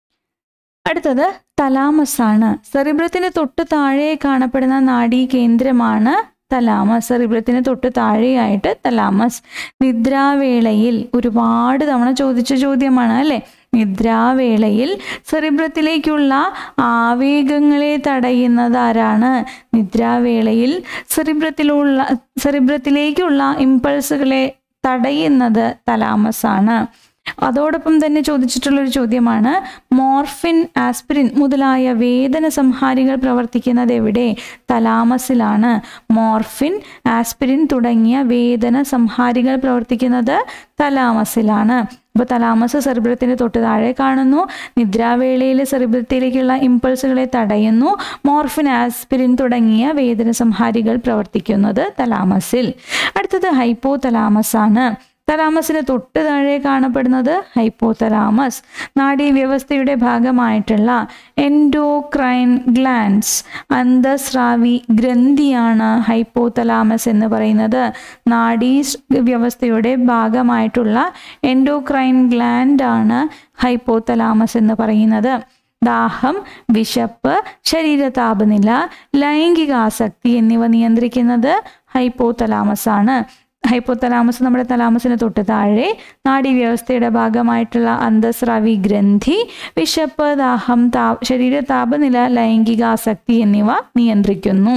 അടുത്തത് തലാമസ് ആണ് സെറിബ്രത്തിന് തൊട്ട് താഴെ കാണപ്പെടുന്ന നാഡീ കേന്ദ്രമാണ് തലാമസ് സെറിബ്രത്തിന് തൊട്ട് താഴെയായിട്ട് തലാമസ് നിദ്രാവേളയിൽ ഒരുപാട് തവണ ചോദിച്ച ചോദ്യമാണ് അല്ലേ നിദ്രാവേളയിൽ സെറിബ്രത്തിലേക്കുള്ള ആവേഗങ്ങളെ തടയുന്നത് ആരാണ് നിദ്രാവേളയിൽ സെറിബ്രത്തിലുള്ള സെറിബ്രത്തിലേക്കുള്ള ഇമ്പൾസുകളെ തടയുന്നത് തലാമസ് ആണ് അതോടൊപ്പം തന്നെ ചോദിച്ചിട്ടുള്ള ഒരു ചോദ്യമാണ് മോർഫിൻ ആസ്പിരിൻ മുതലായ വേദന സംഹാരികൾ പ്രവർത്തിക്കുന്നത് എവിടെ തലാമസിലാണ് മോർഫിൻ ആസ്പിരിൻ തുടങ്ങിയ വേദന സംഹാരികൾ പ്രവർത്തിക്കുന്നത് തലാമസിലാണ് അപ്പോൾ തലാമസ് സെറിബ്രത്തിന് തൊട്ട് താഴെ കാണുന്നു നിദ്രാവേളയിൽ സെറിബ്രത്തിലേക്കുള്ള ഇമ്പൾസുകളെ തടയുന്നു മോർഫിൻ ആസ്പിരിൻ തുടങ്ങിയ വേദന സംഹാരികൾ പ്രവർത്തിക്കുന്നത് തലാമസിൽ അടുത്തത് ഹൈപ്പോ തലാമസ് ആണ് തലാമസിന് തൊട്ട് താഴെ കാണപ്പെടുന്നത് ഹൈപ്പോതലാമസ് നാഡീവ്യവസ്ഥയുടെ ഭാഗമായിട്ടുള്ള എൻഡോക്രൈൻ ഗ്ലാൻസ് അന്തസ്രാവി ഗ്രന്ഥിയാണ് ഹൈപ്പോതലാമസ് എന്ന് പറയുന്നത് നാഡീ വ്യവസ്ഥയുടെ ഭാഗമായിട്ടുള്ള എൻഡോക്രൈൻ ഗ്ലാൻഡ് ആണ് ഹൈപ്പോതലാമസ് എന്ന് പറയുന്നത് ദാഹം വിശപ്പ് ശരീര താപനില ലൈംഗിക ആസക്തി എന്നിവ നിയന്ത്രിക്കുന്നത് ഹൈപ്പോതലാമസ് ആണ് ഹൈപ്പോതലാമസ് നമ്മുടെ തലാമസിന് തൊട്ട് താഴെ നാഡീവ്യവസ്ഥയുടെ ഭാഗമായിട്ടുള്ള അന്തസ്രാവി ഗ്രന്ഥി വിശപ്പ് ദാഹം താ ശരീര താപനില ലൈംഗിക ആസക്തി എന്നിവ നിയന്ത്രിക്കുന്നു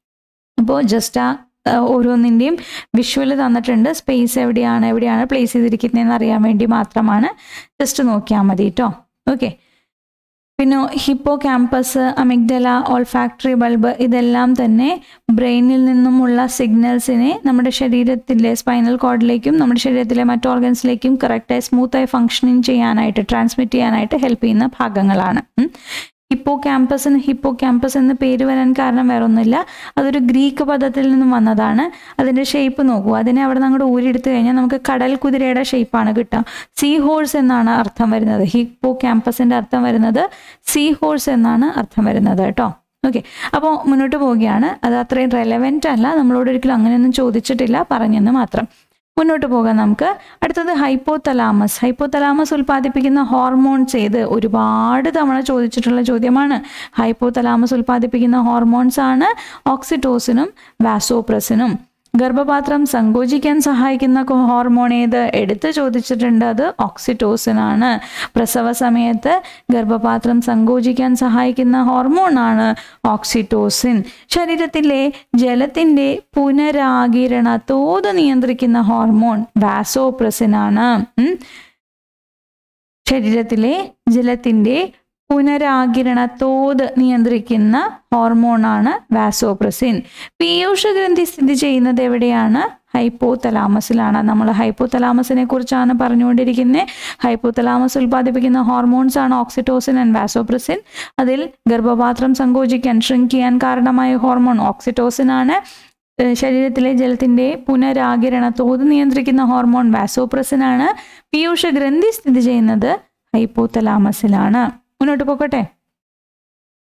അപ്പോൾ ജസ്റ്റ് ആ ഓരോന്നിൻ്റെയും വിഷ്വൽ തന്നിട്ടുണ്ട് സ്പേസ് എവിടെയാണ് എവിടെയാണ് പ്ലേസ് ചെയ്തിരിക്കുന്നതെന്ന് അറിയാൻ വേണ്ടി മാത്രമാണ് ജസ്റ്റ് നോക്കിയാൽ മതി കേട്ടോ ഓക്കെ പിന്നെ hippocampus amygdala olfactory bulb ഇതെല്ലാം തന്നെ ബ്രെയിനിൽ നിന്നുമുള്ള സിഗ്നൽസിനെ നമ്മുടെ ശരീരത്തിലെ സ്പൈനൽ കോഡിലേക്കും നമ്മുടെ ശരീരത്തിലെ മറ്റ് ഓർഗൻസിലേക്കും കറക്റ്റായി സ്മൂത്തായി ഫങ്ഷനിങ് ചെയ്യാനായിട്ട് ട്രാൻസ്മിറ്റ് ചെയ്യാനായിട്ട് ഹെൽപ്പ് ചെയ്യുന്ന ഭാഗങ്ങളാണ് ഹിപ്പോ ക്യാമ്പസിന് ഹിപ്പോ ക്യാമ്പസ് എന്ന് പേര് വരാൻ കാരണം വേറെ ഒന്നുമില്ല അതൊരു ഗ്രീക്ക് പദത്തിൽ നിന്നും വന്നതാണ് അതിൻ്റെ ഷേപ്പ് നോക്കൂ അതിനെ അവിടെ നിന്ന് അങ്ങോട്ട് ഊരിയെടുത്ത് കഴിഞ്ഞാൽ നമുക്ക് കടൽ കുതിരയുടെ ഷേപ്പാണ് കിട്ടുക സീ ഹോഴ്സ് എന്നാണ് അർത്ഥം വരുന്നത് ഹിപ്പോ ക്യാമ്പസിൻ്റെ അർത്ഥം വരുന്നത് സീ ഹോഴ്സ് എന്നാണ് അർത്ഥം വരുന്നത് കേട്ടോ ഓക്കെ അപ്പോൾ മുന്നോട്ട് പോവുകയാണ് അത് അത്രയും റെലവെൻ്റ് അല്ല നമ്മളോട് ഒരിക്കലും അങ്ങനെയൊന്നും ചോദിച്ചിട്ടില്ല പറഞ്ഞെന്ന് മാത്രം മുന്നോട്ട് പോകാം നമുക്ക് അടുത്തത് ഹൈപ്പോതലാമസ് ഹൈപ്പോതലാമസ് ഉൽപ്പാദിപ്പിക്കുന്ന ഹോർമോൺസ് ഏത് ഒരുപാട് തവണ ചോദിച്ചിട്ടുള്ള ചോദ്യമാണ് ഹൈപ്പോതലാമസ് ഉൽപ്പാദിപ്പിക്കുന്ന ഹോർമോൺസ് ആണ് ഓക്സിറ്റോസിനും വാസോപ്രസിനും ഗർഭപാത്രം സങ്കോചിക്കാൻ സഹായിക്കുന്ന ഹോർമോൺ ഏത് എടുത്ത് ചോദിച്ചിട്ടുണ്ട് അത് ഓക്സിറ്റോസിൻ ആണ് പ്രസവ സമയത്ത് ഗർഭപാത്രം സങ്കോചിക്കാൻ സഹായിക്കുന്ന ഹോർമോണാണ് ഓക്സിറ്റോസിൻ ശരീരത്തിലെ ജലത്തിൻ്റെ പുനരാകിരണ തോത് നിയന്ത്രിക്കുന്ന ഹോർമോൺ വാസോപ്രസിൻ ആണ് ഉം. ശരീരത്തിലെ ജലത്തിൻ്റെ പുനരാകിരണ തോത് നിയന്ത്രിക്കുന്ന ഹോർമോണാണ് വാസോപ്രസിൻ പീയൂഷ ഗ്രന്ഥി സ്ഥിതി ചെയ്യുന്നത് എവിടെയാണ് ഹൈപ്പോതലാമസിലാണ് നമ്മൾ ഹൈപ്പോതലാമസിനെ കുറിച്ചാണ് പറഞ്ഞുകൊണ്ടിരിക്കുന്നത് ഹൈപ്പോതലാമസ് ഉൽപ്പാദിപ്പിക്കുന്ന ഹോർമോൺസ് ആണ് ഓക്സിറ്റോസിൻ ആൻഡ് വാസോപ്രസിൻ അതിൽ ഗർഭപാത്രം സങ്കോചിക്കാൻ ഷ്രിങ്ക് ചെയ്യാൻ കാരണമായ ഹോർമോൺ ഓക്സിറ്റോസിൻ ആണ് ഏഹ് ശരീരത്തിലെ ജലത്തിന്റെ പുനരാകിരണ തോത് നിയന്ത്രിക്കുന്ന ഹോർമോൺ വാസോപ്രസിൻ ആണ് പീയൂഷ ഗ്രന്ഥി സ്ഥിതി ചെയ്യുന്നത് ഹൈപ്പോതലാമസിലാണ് മുന്നോട്ട് പോകട്ടെ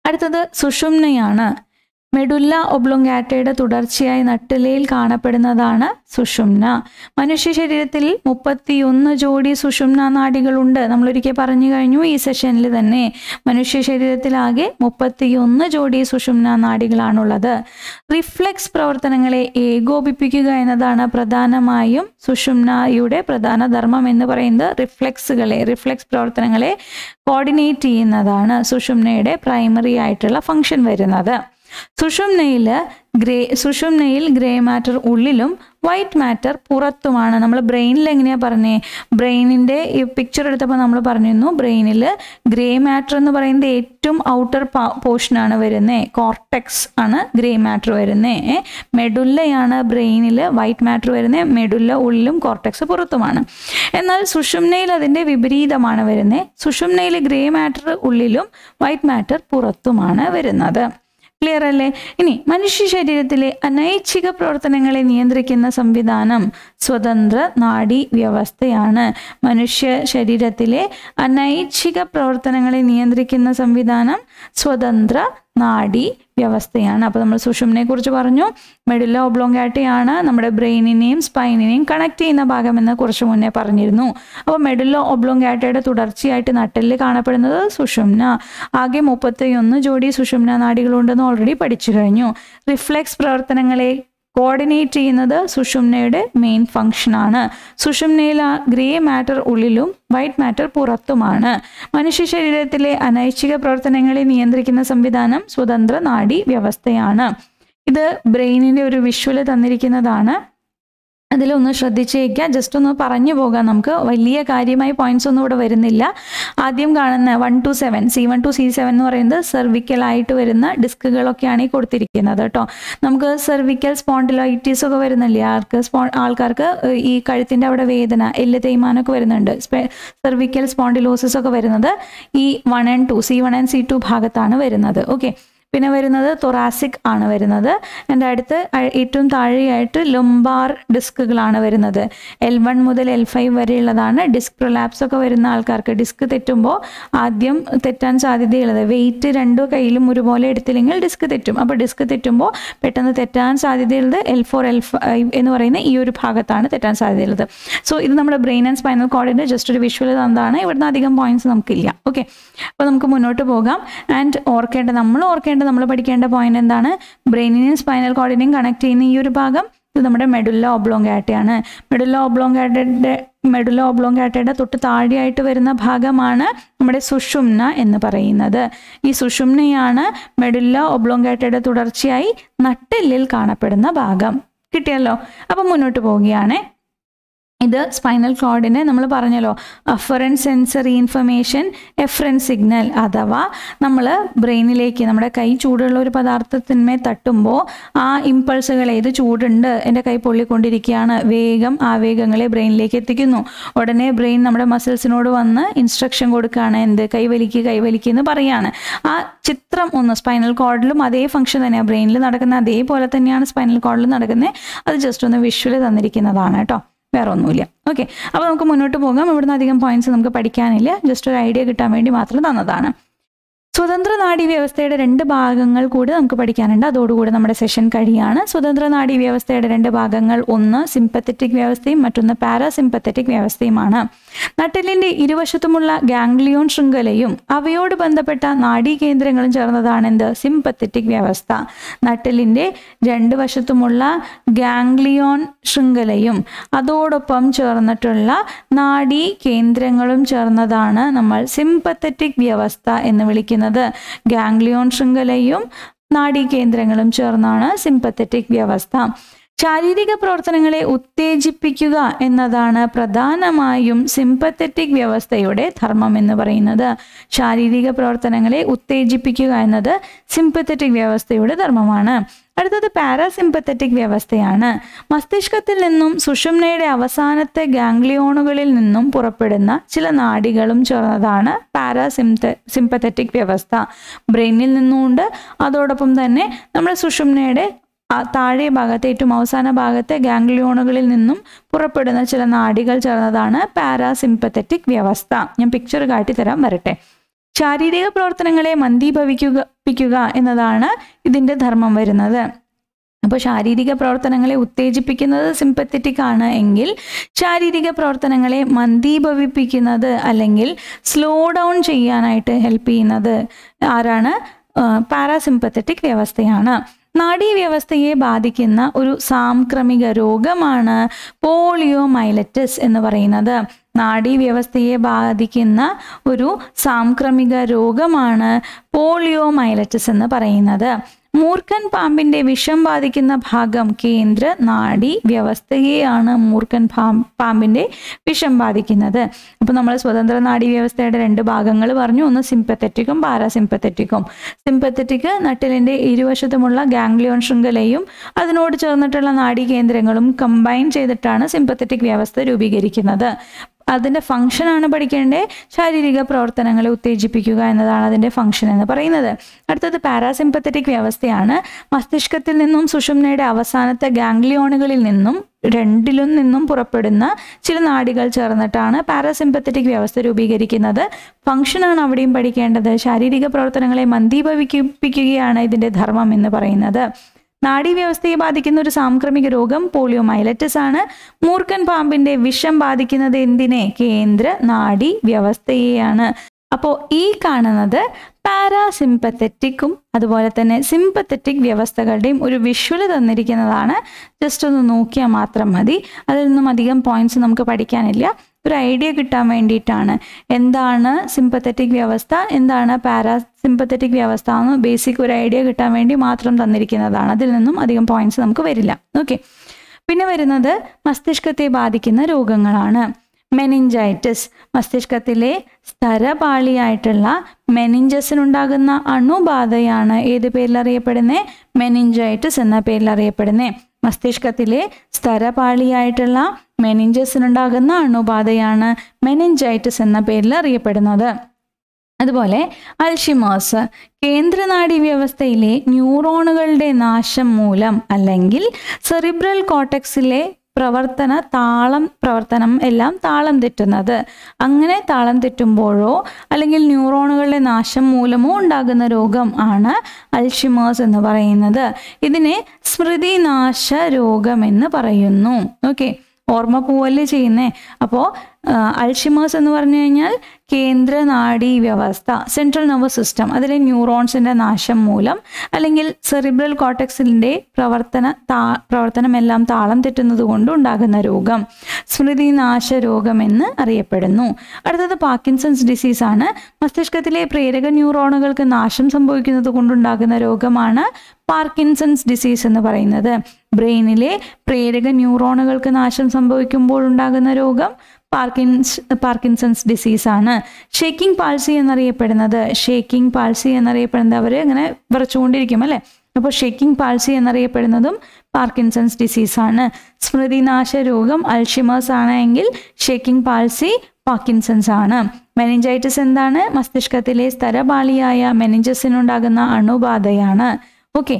അടുത്തത് സുഷുമ്നയാണ് മെഡുല്ല ഒബ്ലോങ്കാറ്റയുടെ തുടർച്ചയായി നട്ടിലയിൽ കാണപ്പെടുന്നതാണ് സുഷുമ്ന മനുഷ്യ ശരീരത്തിൽ മുപ്പത്തിയൊന്ന് ജോഡി സുഷുമ്ന നാഡികളുണ്ട് നമ്മളൊരിക്കൽ പറഞ്ഞു കഴിഞ്ഞു ഈ സെഷനിൽ തന്നെ മനുഷ്യ ശരീരത്തിലാകെ മുപ്പത്തിയൊന്ന് ജോഡി സുഷുമ്ന നാഡികളാണുള്ളത് റിഫ്ലെക്സ് പ്രവർത്തനങ്ങളെ ഏകോപിപ്പിക്കുക എന്നതാണ് പ്രധാനമായും സുഷുമ്നയുടെ പ്രധാന ധർമ്മം എന്ന് പറയുന്നത് റിഫ്ലെക്സുകളെ റിഫ്ലെക്സ് പ്രവർത്തനങ്ങളെ കോർഡിനേറ്റ് ചെയ്യുന്നതാണ് സുഷുമ്നയുടെ പ്രൈമറി ആയിട്ടുള്ള ഫങ്ഷൻ വരുന്നത് സുഷുമ്നയിൽ ഗ്രേ സുഷുമ്നയിൽ ഗ്രേ മാറ്റർ ഉള്ളിലും വൈറ്റ് മാറ്റർ പുറത്തുമാണ് നമ്മൾ ബ്രെയിനിൽ എങ്ങനെയാണ് പറഞ്ഞേ ബ്രെയിനിൻ്റെ ഈ പിക്ചർ എടുത്തപ്പോൾ നമ്മൾ പറഞ്ഞിരുന്നു ബ്രെയിനിൽ ഗ്രേ മാറ്റർ എന്ന് പറയുന്നത് ഏറ്റവും ഔട്ടർ പോർഷനാണ് വരുന്നത് കോർട്ടെക്സ് ആണ് ഗ്രേ മാറ്റർ വരുന്നത് മെഡുല്ലയാണ് ബ്രെയിനിൽ വൈറ്റ് മാറ്റർ വരുന്നത് മെഡുല്ല ഉള്ളിലും കോർട്ടെക്സ് പുറത്തുമാണ് എന്നാൽ സുഷുമ്നയിൽ അതിൻ്റെ വിപരീതമാണ് വരുന്നത് സുഷുമ്നയിൽ ഗ്രേ മാറ്റർ ഉള്ളിലും വൈറ്റ് മാറ്റർ പുറത്തുമാണ് വരുന്നത് ക്ലിയർ അല്ലേ ഇനി മനുഷ്യ ശരീരത്തിലെ അനൈച്ഛിക പ്രവർത്തനങ്ങളെ നിയന്ത്രിക്കുന്ന സംവിധാനം സ്വതന്ത്ര നാഡി വ്യവസ്ഥയാണ് മനുഷ്യ ശരീരത്തിലെ അനൈച്ഛിക പ്രവർത്തനങ്ങളെ നിയന്ത്രിക്കുന്ന സംവിധാനം സ്വതന്ത്ര നാഡി വ്യവസ്ഥയാണ് അപ്പോൾ നമ്മൾ സുഷുമ്നെ കുറിച്ച് പറഞ്ഞു മെഡുല്ല ഒബ്ലോങ്കാറ്റയാണ് നമ്മുടെ ബ്രെയിനിനെയും സ്പൈനിനെയും കണക്ട് ചെയ്യുന്ന ഭാഗമെന്ന് കുറച്ച് മുന്നേ പറഞ്ഞിരുന്നു അപ്പോൾ മെഡുല്ല ഒബ്ലോങ്കാറ്റയുടെ തുടർച്ചയായിട്ട് നട്ടെല്ല് കാണപ്പെടുന്നത് സുഷുമ്ന ആകെ മുപ്പത്തിയൊന്ന് ജോഡി സുഷുമ്ന നാഡികളുണ്ടെന്ന് ഓൾറെഡി പഠിച്ചു കഴിഞ്ഞു റിഫ്ലെക്സ് പ്രവർത്തനങ്ങളെ കോർഡിനേറ്റ് ചെയ്യുന്നത് സുഷുമ്നയുടെ മെയിൻ ഫങ്ഷനാണ് സുഷുമ്നയിൽ ആ ഗ്രേ മാറ്റർ ഉള്ളിലും വൈറ്റ് മാറ്റർ പുറത്തുമാണ് മനുഷ്യ ശരീരത്തിലെ അനൈച്ഛിക പ്രവർത്തനങ്ങളെ നിയന്ത്രിക്കുന്ന സംവിധാനം സ്വതന്ത്ര നാഡി വ്യവസ്ഥയാണ് ഇത് ബ്രെയിനിൻ്റെ ഒരു വിഷ്വല് തന്നിരിക്കുന്നതാണ് അതിലൊന്ന് ശ്രദ്ധിച്ചേക്കുക ജസ്റ്റ് ഒന്ന് പറഞ്ഞു പോകാം നമുക്ക് വലിയ കാര്യമായ പോയിന്റ്സ് ഒന്നും ഇവിടെ വരുന്നില്ല ആദ്യം കാണുന്ന one two seven C one two C seven എന്ന് പറയുന്നത് സെർവിക്കലായിട്ട് വരുന്ന ഡിസ്കുകളൊക്കെയാണ് ഈ കൊടുത്തിരിക്കുന്നത് കേട്ടോ നമുക്ക് സെർവിക്കൽ സ്പോണ്ടിലൈറ്റീസ് ഒക്കെ വരുന്നില്ലേ ആൾക്ക് സ്പോ ആൾക്കാർക്ക് ഈ കഴുത്തിൻ്റെ അവിടെ വേദന എല്ല് തേയ്മാനമൊക്കെ വരുന്നുണ്ട് സെർവിക്കൽ സ്പോണ്ടിലോസിസ് ഒക്കെ വരുന്നത് ഈ one and two C one and C two ഭാഗത്താണ് വരുന്നത് ഓക്കെ പിന്നെ വരുന്നത് തൊറാസിക് ആണ് വരുന്നത് എൻ്റെ അടുത്ത് ഏറ്റവും താഴെയായിട്ട് ലൊംബാർ ഡിസ്കുകളാണ് വരുന്നത് എൽ വൺ മുതൽ എൽ ഫൈവ് വരെയുള്ളതാണ് ഡിസ്ക് പ്രൊലാപ്സ് ഒക്കെ വരുന്ന ആൾക്കാർക്ക് ഡിസ്ക് തെറ്റുമ്പോൾ ആദ്യം തെറ്റാൻ സാധ്യതയുള്ളത് വെയിറ്റ് രണ്ടു കയ്യിലും ഒരുപോലെ എടുത്തില്ലെങ്കിൽ ഡിസ്ക് തെറ്റും അപ്പോൾ ഡിസ്ക് തെറ്റുമ്പോൾ പെട്ടെന്ന് തെറ്റാൻ സാധ്യതയുള്ളത് എൽ ഫോർ എൽ ഫൈവ് എന്ന് പറയുന്ന ഈ ഒരു ഭാഗത്താണ് തെറ്റാൻ സാധ്യതയുള്ളത് സോ ഇത് നമ്മുടെ ബ്രെയിൻ ആൻഡ് സ്പൈനൽ കോഡിൻ്റെ ജസ്റ്റ് ഒരു വിഷ്വൽ തന്നതാണ് ഇവിടുന്ന് അധികം പോയിന്റ്സ് നമുക്കില്ല ഓക്കെ അപ്പോൾ നമുക്ക് മുന്നോട്ട് പോകാം ആൻഡ് ഓർക്കേണ്ട നമ്മൾ ഓർക്കേണ്ട നമ്മൾ പഠിക്കേണ്ട പോയിന്റ് എന്താണ് ബ്രെയിനിനെയും സ്പൈനൽ കോഡിനെയും കണക്ട് ചെയ്യുന്ന ഈ ഒരു ഭാഗം ഇത് നമ്മുടെ മെഡുല്ല ഒബ്ലോങ്കാറ്റയാണ് മെഡുല്ല ഒബ്ലോങ്കാറ്റയുടെ മെഡുല്ല ഒബ്ലോങ്കാറ്റയുടെ തൊട്ട് താഴെയായിട്ട് വരുന്ന ഭാഗമാണ് നമ്മുടെ സുഷുമ്ന എന്ന് പറയുന്നത് ഈ സുഷുമ്നയാണ് മെഡുല്ല ഒബ്ലോങ്കാറ്റയുടെ തുടർച്ചയായി നട്ടെല്ലിൽ കാണപ്പെടുന്ന ഭാഗം കിട്ടിയല്ലോ അപ്പം മുന്നോട്ട് പോവുകയാണേ ഇത് സ്പൈനൽ കോഡിന് നമ്മൾ പറഞ്ഞല്ലോ afferent sensory information efferent signal അഥവാ നമ്മൾ ബ്രെയിനിലേക്ക് നമ്മുടെ കൈ ചൂടുള്ള ഒരു പദാർത്ഥത്തിന്മേൽ തട്ടുമ്പോൾ ആ ഇമ്പൾസുകളെ ഇത് ചൂടുണ്ട് എൻ്റെ കൈ പൊള്ളിക്കൊണ്ടിരിക്കുകയാണ് വേഗം ആവേഗങ്ങളെ ബ്രെയിനിലേക്ക് എത്തിക്കുന്നു ഉടനെ ബ്രെയിൻ നമ്മുടെ മസിൽസിനോട് വന്ന് ഇൻസ്ട്രക്ഷൻ കൊടുക്കുകയാണ് എന്ത് കൈവലിക്കുക കൈവലിക്കുക എന്ന് പറയാണ് ആ ചിത്രം ഒന്ന് സ്പൈനൽ കോഡിലും അതേ ഫംഗ്ഷൻ തന്നെയാണ് ബ്രെയിനിൽ നടക്കുന്ന അതേപോലെ തന്നെയാണ് സ്പൈനൽ കോഡിൽ നടക്കുന്നത് അത് ജസ്റ്റ് ഒന്ന് വിഷ്വൽ തന്നിരിക്കുന്നതാണ് കേട്ടോ വേറെ ഒന്നുമില്ല ഓക്കെ അപ്പോൾ നമുക്ക് മുന്നോട്ട് പോകാം ഇവിടുന്ന് അധികം പോയിന്റ്സ് നമുക്ക് പഠിക്കാനില്ല ജസ്റ്റ് ഒരു ഐഡിയ കിട്ടാൻ വേണ്ടി മാത്രം തന്നതാണ് സ്വതന്ത്ര നാഡി വ്യവസ്ഥയുടെ രണ്ട് ഭാഗങ്ങൾ കൂടി നമുക്ക് പഠിക്കാനുണ്ട് അതോടുകൂടി നമ്മുടെ സെഷൻ കഴിയാണ് സ്വതന്ത്ര നാഡി വ്യവസ്ഥയുടെ രണ്ട് ഭാഗങ്ങൾ ഒന്ന് സിമ്പത്തറ്റിക് വ്യവസ്ഥയും മറ്റൊന്ന് പാരാസിമ്പത്തറ്റിക് വ്യവസ്ഥയുമാണ് നട്ടെല്ലിന്റെ ഇരുവശത്തുമുള്ള ഗാംഗ്ലിയോൺ ശൃംഖലയും അവയോട് ബന്ധപ്പെട്ട നാഡീകേന്ദ്രങ്ങളും ചേർന്നതാണ് എന്ത് സിമ്പത്തറ്റിക് വ്യവസ്ഥ നട്ടെല്ലിന്റെ രണ്ട് വശത്തുമുള്ള ഗാംഗ്ലിയോൺ ശൃംഖലയും അതോടൊപ്പം ചേർന്നിട്ടുള്ള നാഡീ കേന്ദ്രങ്ങളും ചേർന്നതാണ് നമ്മൾ സിമ്പത്തറ്റിക് വ്യവസ്ഥ എന്ന് വിളിക്കുന്നത് ഗാംഗ്ലിയോൺ ശൃംഖലയും നാഡീകേന്ദ്രങ്ങളും ചേർന്നാണ് സിമ്പത്തറ്റിക് വ്യവസ്ഥ ശാരീരിക പ്രവർത്തനങ്ങളെ ഉത്തേജിപ്പിക്കുക എന്നതാണ് പ്രധാനമായും സിമ്പത്തറ്റിക് വ്യവസ്ഥയുടെ ധർമ്മം എന്ന് പറയുന്നത് ശാരീരിക പ്രവർത്തനങ്ങളെ ഉത്തേജിപ്പിക്കുക എന്നത് സിമ്പത്തറ്റിക് വ്യവസ്ഥയുടെ ധർമ്മമാണ് അടുത്തത് പാരാസിമ്പത്തറ്റിക് വ്യവസ്ഥയാണ് മസ്തിഷ്കത്തിൽ നിന്നും സുഷുമ്നയുടെ അവസാനത്തെ ഗാംഗ്ലിയോണുകളിൽ നിന്നും പുറപ്പെടുന്ന ചില നാഡികളും ചേർന്നതാണ് പാരാസിംത സിമ്പത്തറ്റിക് വ്യവസ്ഥ ബ്രെയിനിൽ നിന്നുമുണ്ട് അതോടൊപ്പം തന്നെ നമ്മുടെ സുഷുമ്നയുടെ താഴെ ഭാഗത്തെ ഏറ്റവും അവസാന ഭാഗത്തെ ഗാംഗ്ലിയോണുകളിൽ നിന്നും പുറപ്പെടുന്ന ചില നാഡികൾ ചേർന്നതാണ് പാരാസിമ്പത്തറ്റിക് വ്യവസ്ഥ ഞാൻ പിക്ചർ കാട്ടിത്തരാൻ വരട്ടെ ശാരീരിക പ്രവർത്തനങ്ങളെ മന്ദീഭവിക്കുക ഉത്തേജിപ്പിക്കുക എന്നതാണ് ഇതിൻ്റെ ധർമ്മം വരുന്നത് അപ്പോൾ ശാരീരിക പ്രവർത്തനങ്ങളെ ഉത്തേജിപ്പിക്കുന്നത് സിമ്പത്തറ്റിക് ആണ് എങ്കിൽ ശാരീരിക പ്രവർത്തനങ്ങളെ മന്ദീഭവിപ്പിക്കുന്നത് അല്ലെങ്കിൽ സ്ലോ ഡൗൺ ചെയ്യാനായിട്ട് ഹെൽപ്പ് ചെയ്യുന്നത് ആരാണ് പാരാസിമ്പത്തറ്റിക് വ്യവസ്ഥയാണ് നാഡീവ്യവസ്ഥയെ ബാധിക്കുന്ന ഒരു സാംക്രമിക രോഗമാണ് പോളിയോ മൈലറ്റിസ് എന്ന് പറയുന്നത് നാഡീവ്യവസ്ഥയെ ബാധിക്കുന്ന ഒരു സാംക്രമിക രോഗമാണ് പോളിയോ മൈലറ്റിസ് എന്ന് പറയുന്നത് മൂർഖൻ പാമ്പിന്റെ വിഷം ബാധിക്കുന്ന ഭാഗം കേന്ദ്ര നാഡി വ്യവസ്ഥയെയാണ് മൂർഖൻ പാമ്പിന്റെ വിഷം ബാധിക്കുന്നത് അപ്പോൾ നമ്മൾ സ്വതന്ത്ര നാഡി വ്യവസ്ഥയുടെ രണ്ട് ഭാഗങ്ങൾ പറഞ്ഞു ഒന്ന് സിമ്പത്തറ്റിക്കും പാരാസിമ്പത്തറ്റിക്കും സിമ്പത്തറ്റിക് നട്ടിലിന്റെ ഇരുവശത്തുമുള്ള ഗാംഗ്ലിയോൺ ശൃംഖലയും അതിനോട് ചേർന്നിട്ടുള്ള നാഡീ കേന്ദ്രങ്ങളും കമ്പൈൻ ചെയ്തിട്ടാണ് സിമ്പത്തറ്റിക് വ്യവസ്ഥ രൂപീകരിക്കുന്നത് അതിൻ്റെ ഫംഗ്ഷനാണ് പഠിക്കേണ്ടത് ശാരീരിക പ്രവർത്തനങ്ങളെ ഉത്തേജിപ്പിക്കുക എന്നതാണ് അതിൻ്റെ ഫംഗ്ഷൻ എന്ന് പറയുന്നത് അടുത്തത് പാരാസിമ്പത്തറ്റിക് വ്യവസ്ഥയാണ് മസ്തിഷ്കത്തിൽ നിന്നും സുഷുമ്നയുടെ അവസാനത്തെ ഗാംഗ്ലിയോണുകളിൽ നിന്നും രണ്ടിലും നിന്നും പുറപ്പെടുന്ന ചില നാഡികൾ ചേർന്നിട്ടാണ് പാരാസിമ്പത്തറ്റിക് വ്യവസ്ഥ രൂപീകരിക്കുന്നത് ഫംഗ്ഷനാണ് അവിടെയും പഠിക്കേണ്ടത് ശാരീരിക പ്രവർത്തനങ്ങളെ മന്ദീഭവിപ്പിക്കുകയാണ് ഇതിൻ്റെ ധർമ്മം എന്ന് പറയുന്നത് നാഡീവ്യവസ്ഥയെ ബാധിക്കുന്ന ഒരു സാംക്രമിക രോഗം പോളിയോ മൈലറ്റിസ് ആണ് മൂർഖൻ പാമ്പിന്റെ വിഷം ബാധിക്കുന്നത് എന്തിനെ കേന്ദ്ര നാഡി വ്യവസ്ഥയെയാണ് അപ്പോൾ ഈ കാണുന്നത് പാരാസിമ്പത്തറ്റിക്കും അതുപോലെ തന്നെ സിമ്പത്തറ്റിക് വ്യവസ്ഥകളുടെയും ഒരു വിഷ്വൽ തന്നിരിക്കുന്നതാണ് ജസ്റ്റ് ഒന്ന് നോക്കിയാൽ മാത്രം മതി അതിൽ നിന്നും അധികം പോയിന്റ്സ് നമുക്ക് പഠിക്കാനില്ല ഒരു ഐഡിയ കിട്ടാൻ വേണ്ടിയിട്ടാണ് എന്താണ് സിമ്പത്തറ്റിക് വ്യവസ്ഥ എന്താണ് പാരാ സിമ്പത്തറ്റിക് വ്യവസ്ഥ എന്ന് ബേസിക് ഒരു ഐഡിയ കിട്ടാൻ വേണ്ടി മാത്രം തന്നിരിക്കുന്നതാണ് അതിൽ നിന്നും അധികം പോയിന്റ്സ് നമുക്ക് വരില്ല ഓക്കെ പിന്നെ വരുന്നത് മസ്തിഷ്കത്തെ ബാധിക്കുന്ന രോഗങ്ങളാണ് മെനിഞ്ചൈറ്റിസ് മസ്തിഷ്കത്തിലെ സ്ഥരപാളിയായിട്ടുള്ള മെനിഞ്ചസിനുണ്ടാകുന്ന അണുബാധയാണ് ഏത് പേരിൽ അറിയപ്പെടുന്നത് മെനിഞ്ചൈറ്റിസ് എന്ന പേരിൽ അറിയപ്പെടുന്നത് മസ്തിഷ്കത്തിലെ സ്ഥരപാളിയായിട്ടുള്ള മെനിഞ്ചസിനുണ്ടാകുന്ന അണുബാധയാണ് മെനിഞ്ചൈറ്റിസ് എന്ന പേരിൽ അറിയപ്പെടുന്നത് അതുപോലെ അൽഷിമേഴ്സ് കേന്ദ്രനാഡി വ്യവസ്ഥയിലെ ന്യൂറോണുകളുടെ നാശം മൂലം അല്ലെങ്കിൽ സെറിബ്രൽ കോട്ടക്സിലെ പ്രവർത്തന താളം പ്രവർത്തനം എല്ലാം താളം തെറ്റുന്നത് അങ്ങനെ താളം തെറ്റുമ്പോഴോ അല്ലെങ്കിൽ ന്യൂറോണുകളുടെ നാശം മൂലമോ ഉണ്ടാകുന്ന രോഗം ആണ് അൽഷിമേഴ്സ് എന്ന് പറയുന്നത് ഇതിനെ സ്മൃതിനാശ രോഗം എന്ന് പറയുന്നു ഓക്കെ ഓർമ്മ പോവല്ലേ ചെയ്യുന്നേ അപ്പോൾ അൾഷിമേഴ്സ് എന്ന് പറഞ്ഞു കഴിഞ്ഞാൽ കേന്ദ്ര നാഡീ വ്യവസ്ഥ സെൻട്രൽ നെർവസ് സിസ്റ്റം അതിലെ ന്യൂറോൺസിൻ്റെ നാശം മൂലം അല്ലെങ്കിൽ സെറിബ്രൽ കോട്ടക്സിൻ്റെ പ്രവർത്തന താ പ്രവർത്തനമെല്ലാം താളം തെറ്റുന്നത് കൊണ്ട് ഉണ്ടാകുന്ന രോഗം സ്മൃതിനാശ രോഗം എന്ന് അറിയപ്പെടുന്നു അടുത്തത് പാർക്കിൻസൺസ് ഡിസീസ് ആണ് മസ്തിഷ്കത്തിലെ പ്രേരക ന്യൂറോണുകൾക്ക് നാശം സംഭവിക്കുന്നത് കൊണ്ടുണ്ടാകുന്ന രോഗമാണ് പാർക്കിൻസൺസ് ഡിസീസ് എന്ന് പറയുന്നത് ബ്രെയിനിലെ പ്രേരക ന്യൂറോണുകൾക്ക് നാശം സംഭവിക്കുമ്പോൾ ഉണ്ടാകുന്ന രോഗം പാർക്കിൻസ് പാർക്കിൻസൺസ് ഡിസീസ് ആണ് ഷേക്കിംഗ് പാൾസി എന്നറിയപ്പെടുന്നത് ഷേക്കിംഗ് പാൾസി എന്നറിയപ്പെടുന്നത് അവർ ഇങ്ങനെ വിറച്ചുകൊണ്ടിരിക്കും അല്ലേ അപ്പോൾ ഷേക്കിംഗ് പാൾസി എന്നറിയപ്പെടുന്നതും പാർക്കിൻസൺസ് ഡിസീസ് ആണ് സ്മൃതിനാശ രോഗം അൽഷിമേഴ്സ് ആണ് എങ്കിൽ ഷേക്കിംഗ് പാൾസി പാർക്കിൻസൺസ് ആണ് മെനിഞ്ചൈറ്റിസ് എന്താണ് മസ്തിഷ്കത്തിലെ സ്ഥലപാളിയായ മെനിഞ്ചസിനുണ്ടാകുന്ന അണുബാധയാണ് ഓക്കെ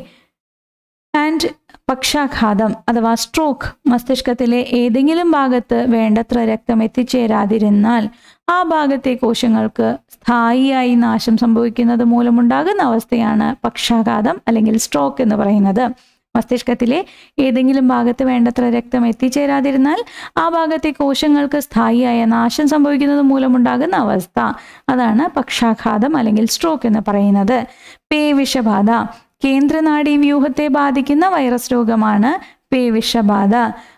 ആൻഡ് പക്ഷാഘാതം അഥവാ സ്ട്രോക്ക് മസ്തിഷ്കത്തിലെ ഏതെങ്കിലും ഭാഗത്ത് വേണ്ടത്ര രക്തം എത്തിച്ചേരാതിരുന്നാൽ ആ ഭാഗത്തെ കോശങ്ങൾക്ക് സ്ഥായിയായി നാശം സംഭവിക്കുന്നത് മൂലമുണ്ടാകുന്ന അവസ്ഥയാണ് പക്ഷാഘാതം അല്ലെങ്കിൽ സ്ട്രോക്ക് എന്ന് പറയുന്നത് മസ്തിഷ്കത്തിലെ ഏതെങ്കിലും ഭാഗത്ത് വേണ്ടത്ര രക്തം എത്തിച്ചേരാതിരുന്നാൽ ആ ഭാഗത്തെ കോശങ്ങൾക്ക് സ്ഥായിയായ നാശം സംഭവിക്കുന്നത് മൂലമുണ്ടാകുന്ന അവസ്ഥ അതാണ് പക്ഷാഘാതം അല്ലെങ്കിൽ സ്ട്രോക്ക് എന്ന് പറയുന്നത് പേവിഷബാധ കേന്ദ്രനാഡീ വ്യൂഹത്തെ ബാധിക്കുന്ന വൈറസ് രോഗമാണ് പേവിഷബാധ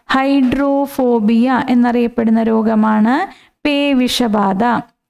ഹൈഡ്രോഫോബിയ എന്നറിയപ്പെടുന്ന രോഗമാണ് പേവിഷബാധ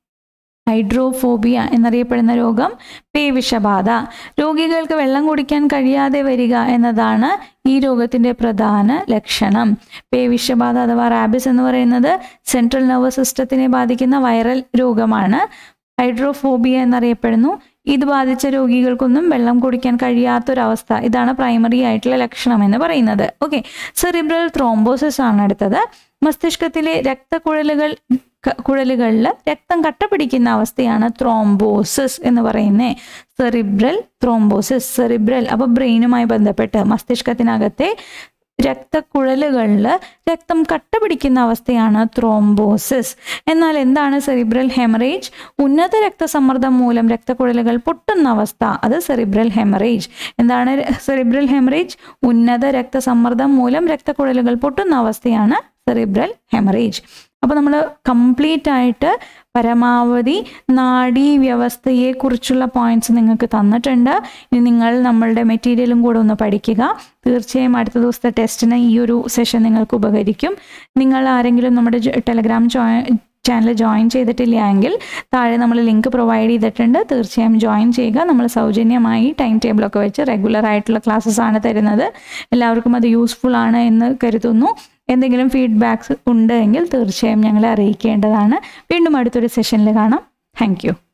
ഹൈഡ്രോഫോബിയ എന്നറിയപ്പെടുന്ന രോഗം പേവിഷബാധ രോഗികൾക്ക് വെള്ളം കുടിക്കാൻ കഴിയാതെ വരിക എന്നതാണ് ഈ രോഗത്തിൻ്റെ പ്രധാന ലക്ഷണം പേവിഷബാധ അഥവാ റാബിസ് എന്ന് പറയുന്നത് സെൻട്രൽ നെർവസ് സിസ്റ്റത്തിനെ ബാധിക്കുന്ന വൈറൽ രോഗമാണ് ഹൈഡ്രോഫോബിയ എന്നറിയപ്പെടുന്നു ഇത് ബാധിച്ച രോഗികൾക്കൊന്നും വെള്ളം കുടിക്കാൻ കഴിയാത്തൊരവസ്ഥ ഇതാണ് പ്രൈമറി ആയിട്ടുള്ള ലക്ഷണം എന്ന് പറയുന്നത് ഓക്കെ സെറിബ്രൽ ത്രോംബോസിസ് ആണ് അടുത്തത് മസ്തിഷ്കത്തിലെ രക്തക്കുഴലുകൾ കുഴലുകളിൽ രക്തം കട്ട പിടിക്കുന്ന അവസ്ഥയാണ് ത്രോംബോസിസ് എന്ന് പറയുന്നത് സെറിബ്രൽ ത്രോംബോസിസ് സെറിബ്രൽ അപ്പോൾ ബ്രെയിനുമായി ബന്ധപ്പെട്ട് മസ്തിഷ്കത്തിനകത്തെ രക്തക്കുഴലുകളിൽ രക്തം കട്ട പിടിക്കുന്ന അവസ്ഥയാണ് ത്രോംബോസിസ് എന്നാൽ എന്താണ് സെറിബ്രൽ ഹെമറേജ് ഉന്നത രക്തസമ്മർദ്ദം മൂലം രക്തക്കുഴലുകൾ പൊട്ടുന്ന അവസ്ഥ അത് സെറിബ്രൽ ഹെമറേജ് എന്താണ് സെറിബ്രൽ ഹെമറേജ് ഉന്നത രക്തസമ്മർദ്ദം മൂലം രക്തക്കുഴലുകൾ പൊട്ടുന്ന അവസ്ഥയാണ് സെറിബ്രൽ ഹെമറേജ് അപ്പോൾ നമ്മൾ കംപ്ലീറ്റ് ആയിട്ട് പരമാവധി നാഡീ വ്യവസ്ഥയെക്കുറിച്ചുള്ള പോയിന്റ്സ് നിങ്ങൾക്ക് തന്നിട്ടുണ്ട് ഇനി നിങ്ങൾ നമ്മളുടെ മെറ്റീരിയലും കൂടെ ഒന്ന് പഠിക്കുക തീർച്ചയായും അടുത്ത ദിവസത്തെ ടെസ്റ്റിന് ഈ ഒരു സെഷൻ നിങ്ങൾക്ക് ഉപകരിക്കും നിങ്ങൾ ആരെങ്കിലും നമ്മുടെ ടെലഗ്രാം ജോയിൻ ചാനൽ ജോയിൻ ചെയ്തിട്ടില്ല എങ്കിൽ താഴെ നമ്മൾ ലിങ്ക് പ്രൊവൈഡ് ചെയ്തിട്ടുണ്ട് തീർച്ചയായും ജോയിൻ ചെയ്യുക നമ്മൾ സൗജന്യമായി ടൈം ടേബിളൊക്കെ വെച്ച് റെഗുലർ ആയിട്ടുള്ള ക്ലാസ്സസ് ആണ് തരുന്നത് എല്ലാവർക്കും അത് യൂസ്ഫുൾ ആണ് എന്ന് കരുതുന്നു എന്തെങ്കിലും ഫീഡ്ബാക്സ് ഉണ്ട് എങ്കിൽ തീർച്ചയായും ഞങ്ങളെ അറിയിക്കേണ്ടതാണ് വീണ്ടും അടുത്തൊരു സെഷനിൽ കാണാം താങ്ക്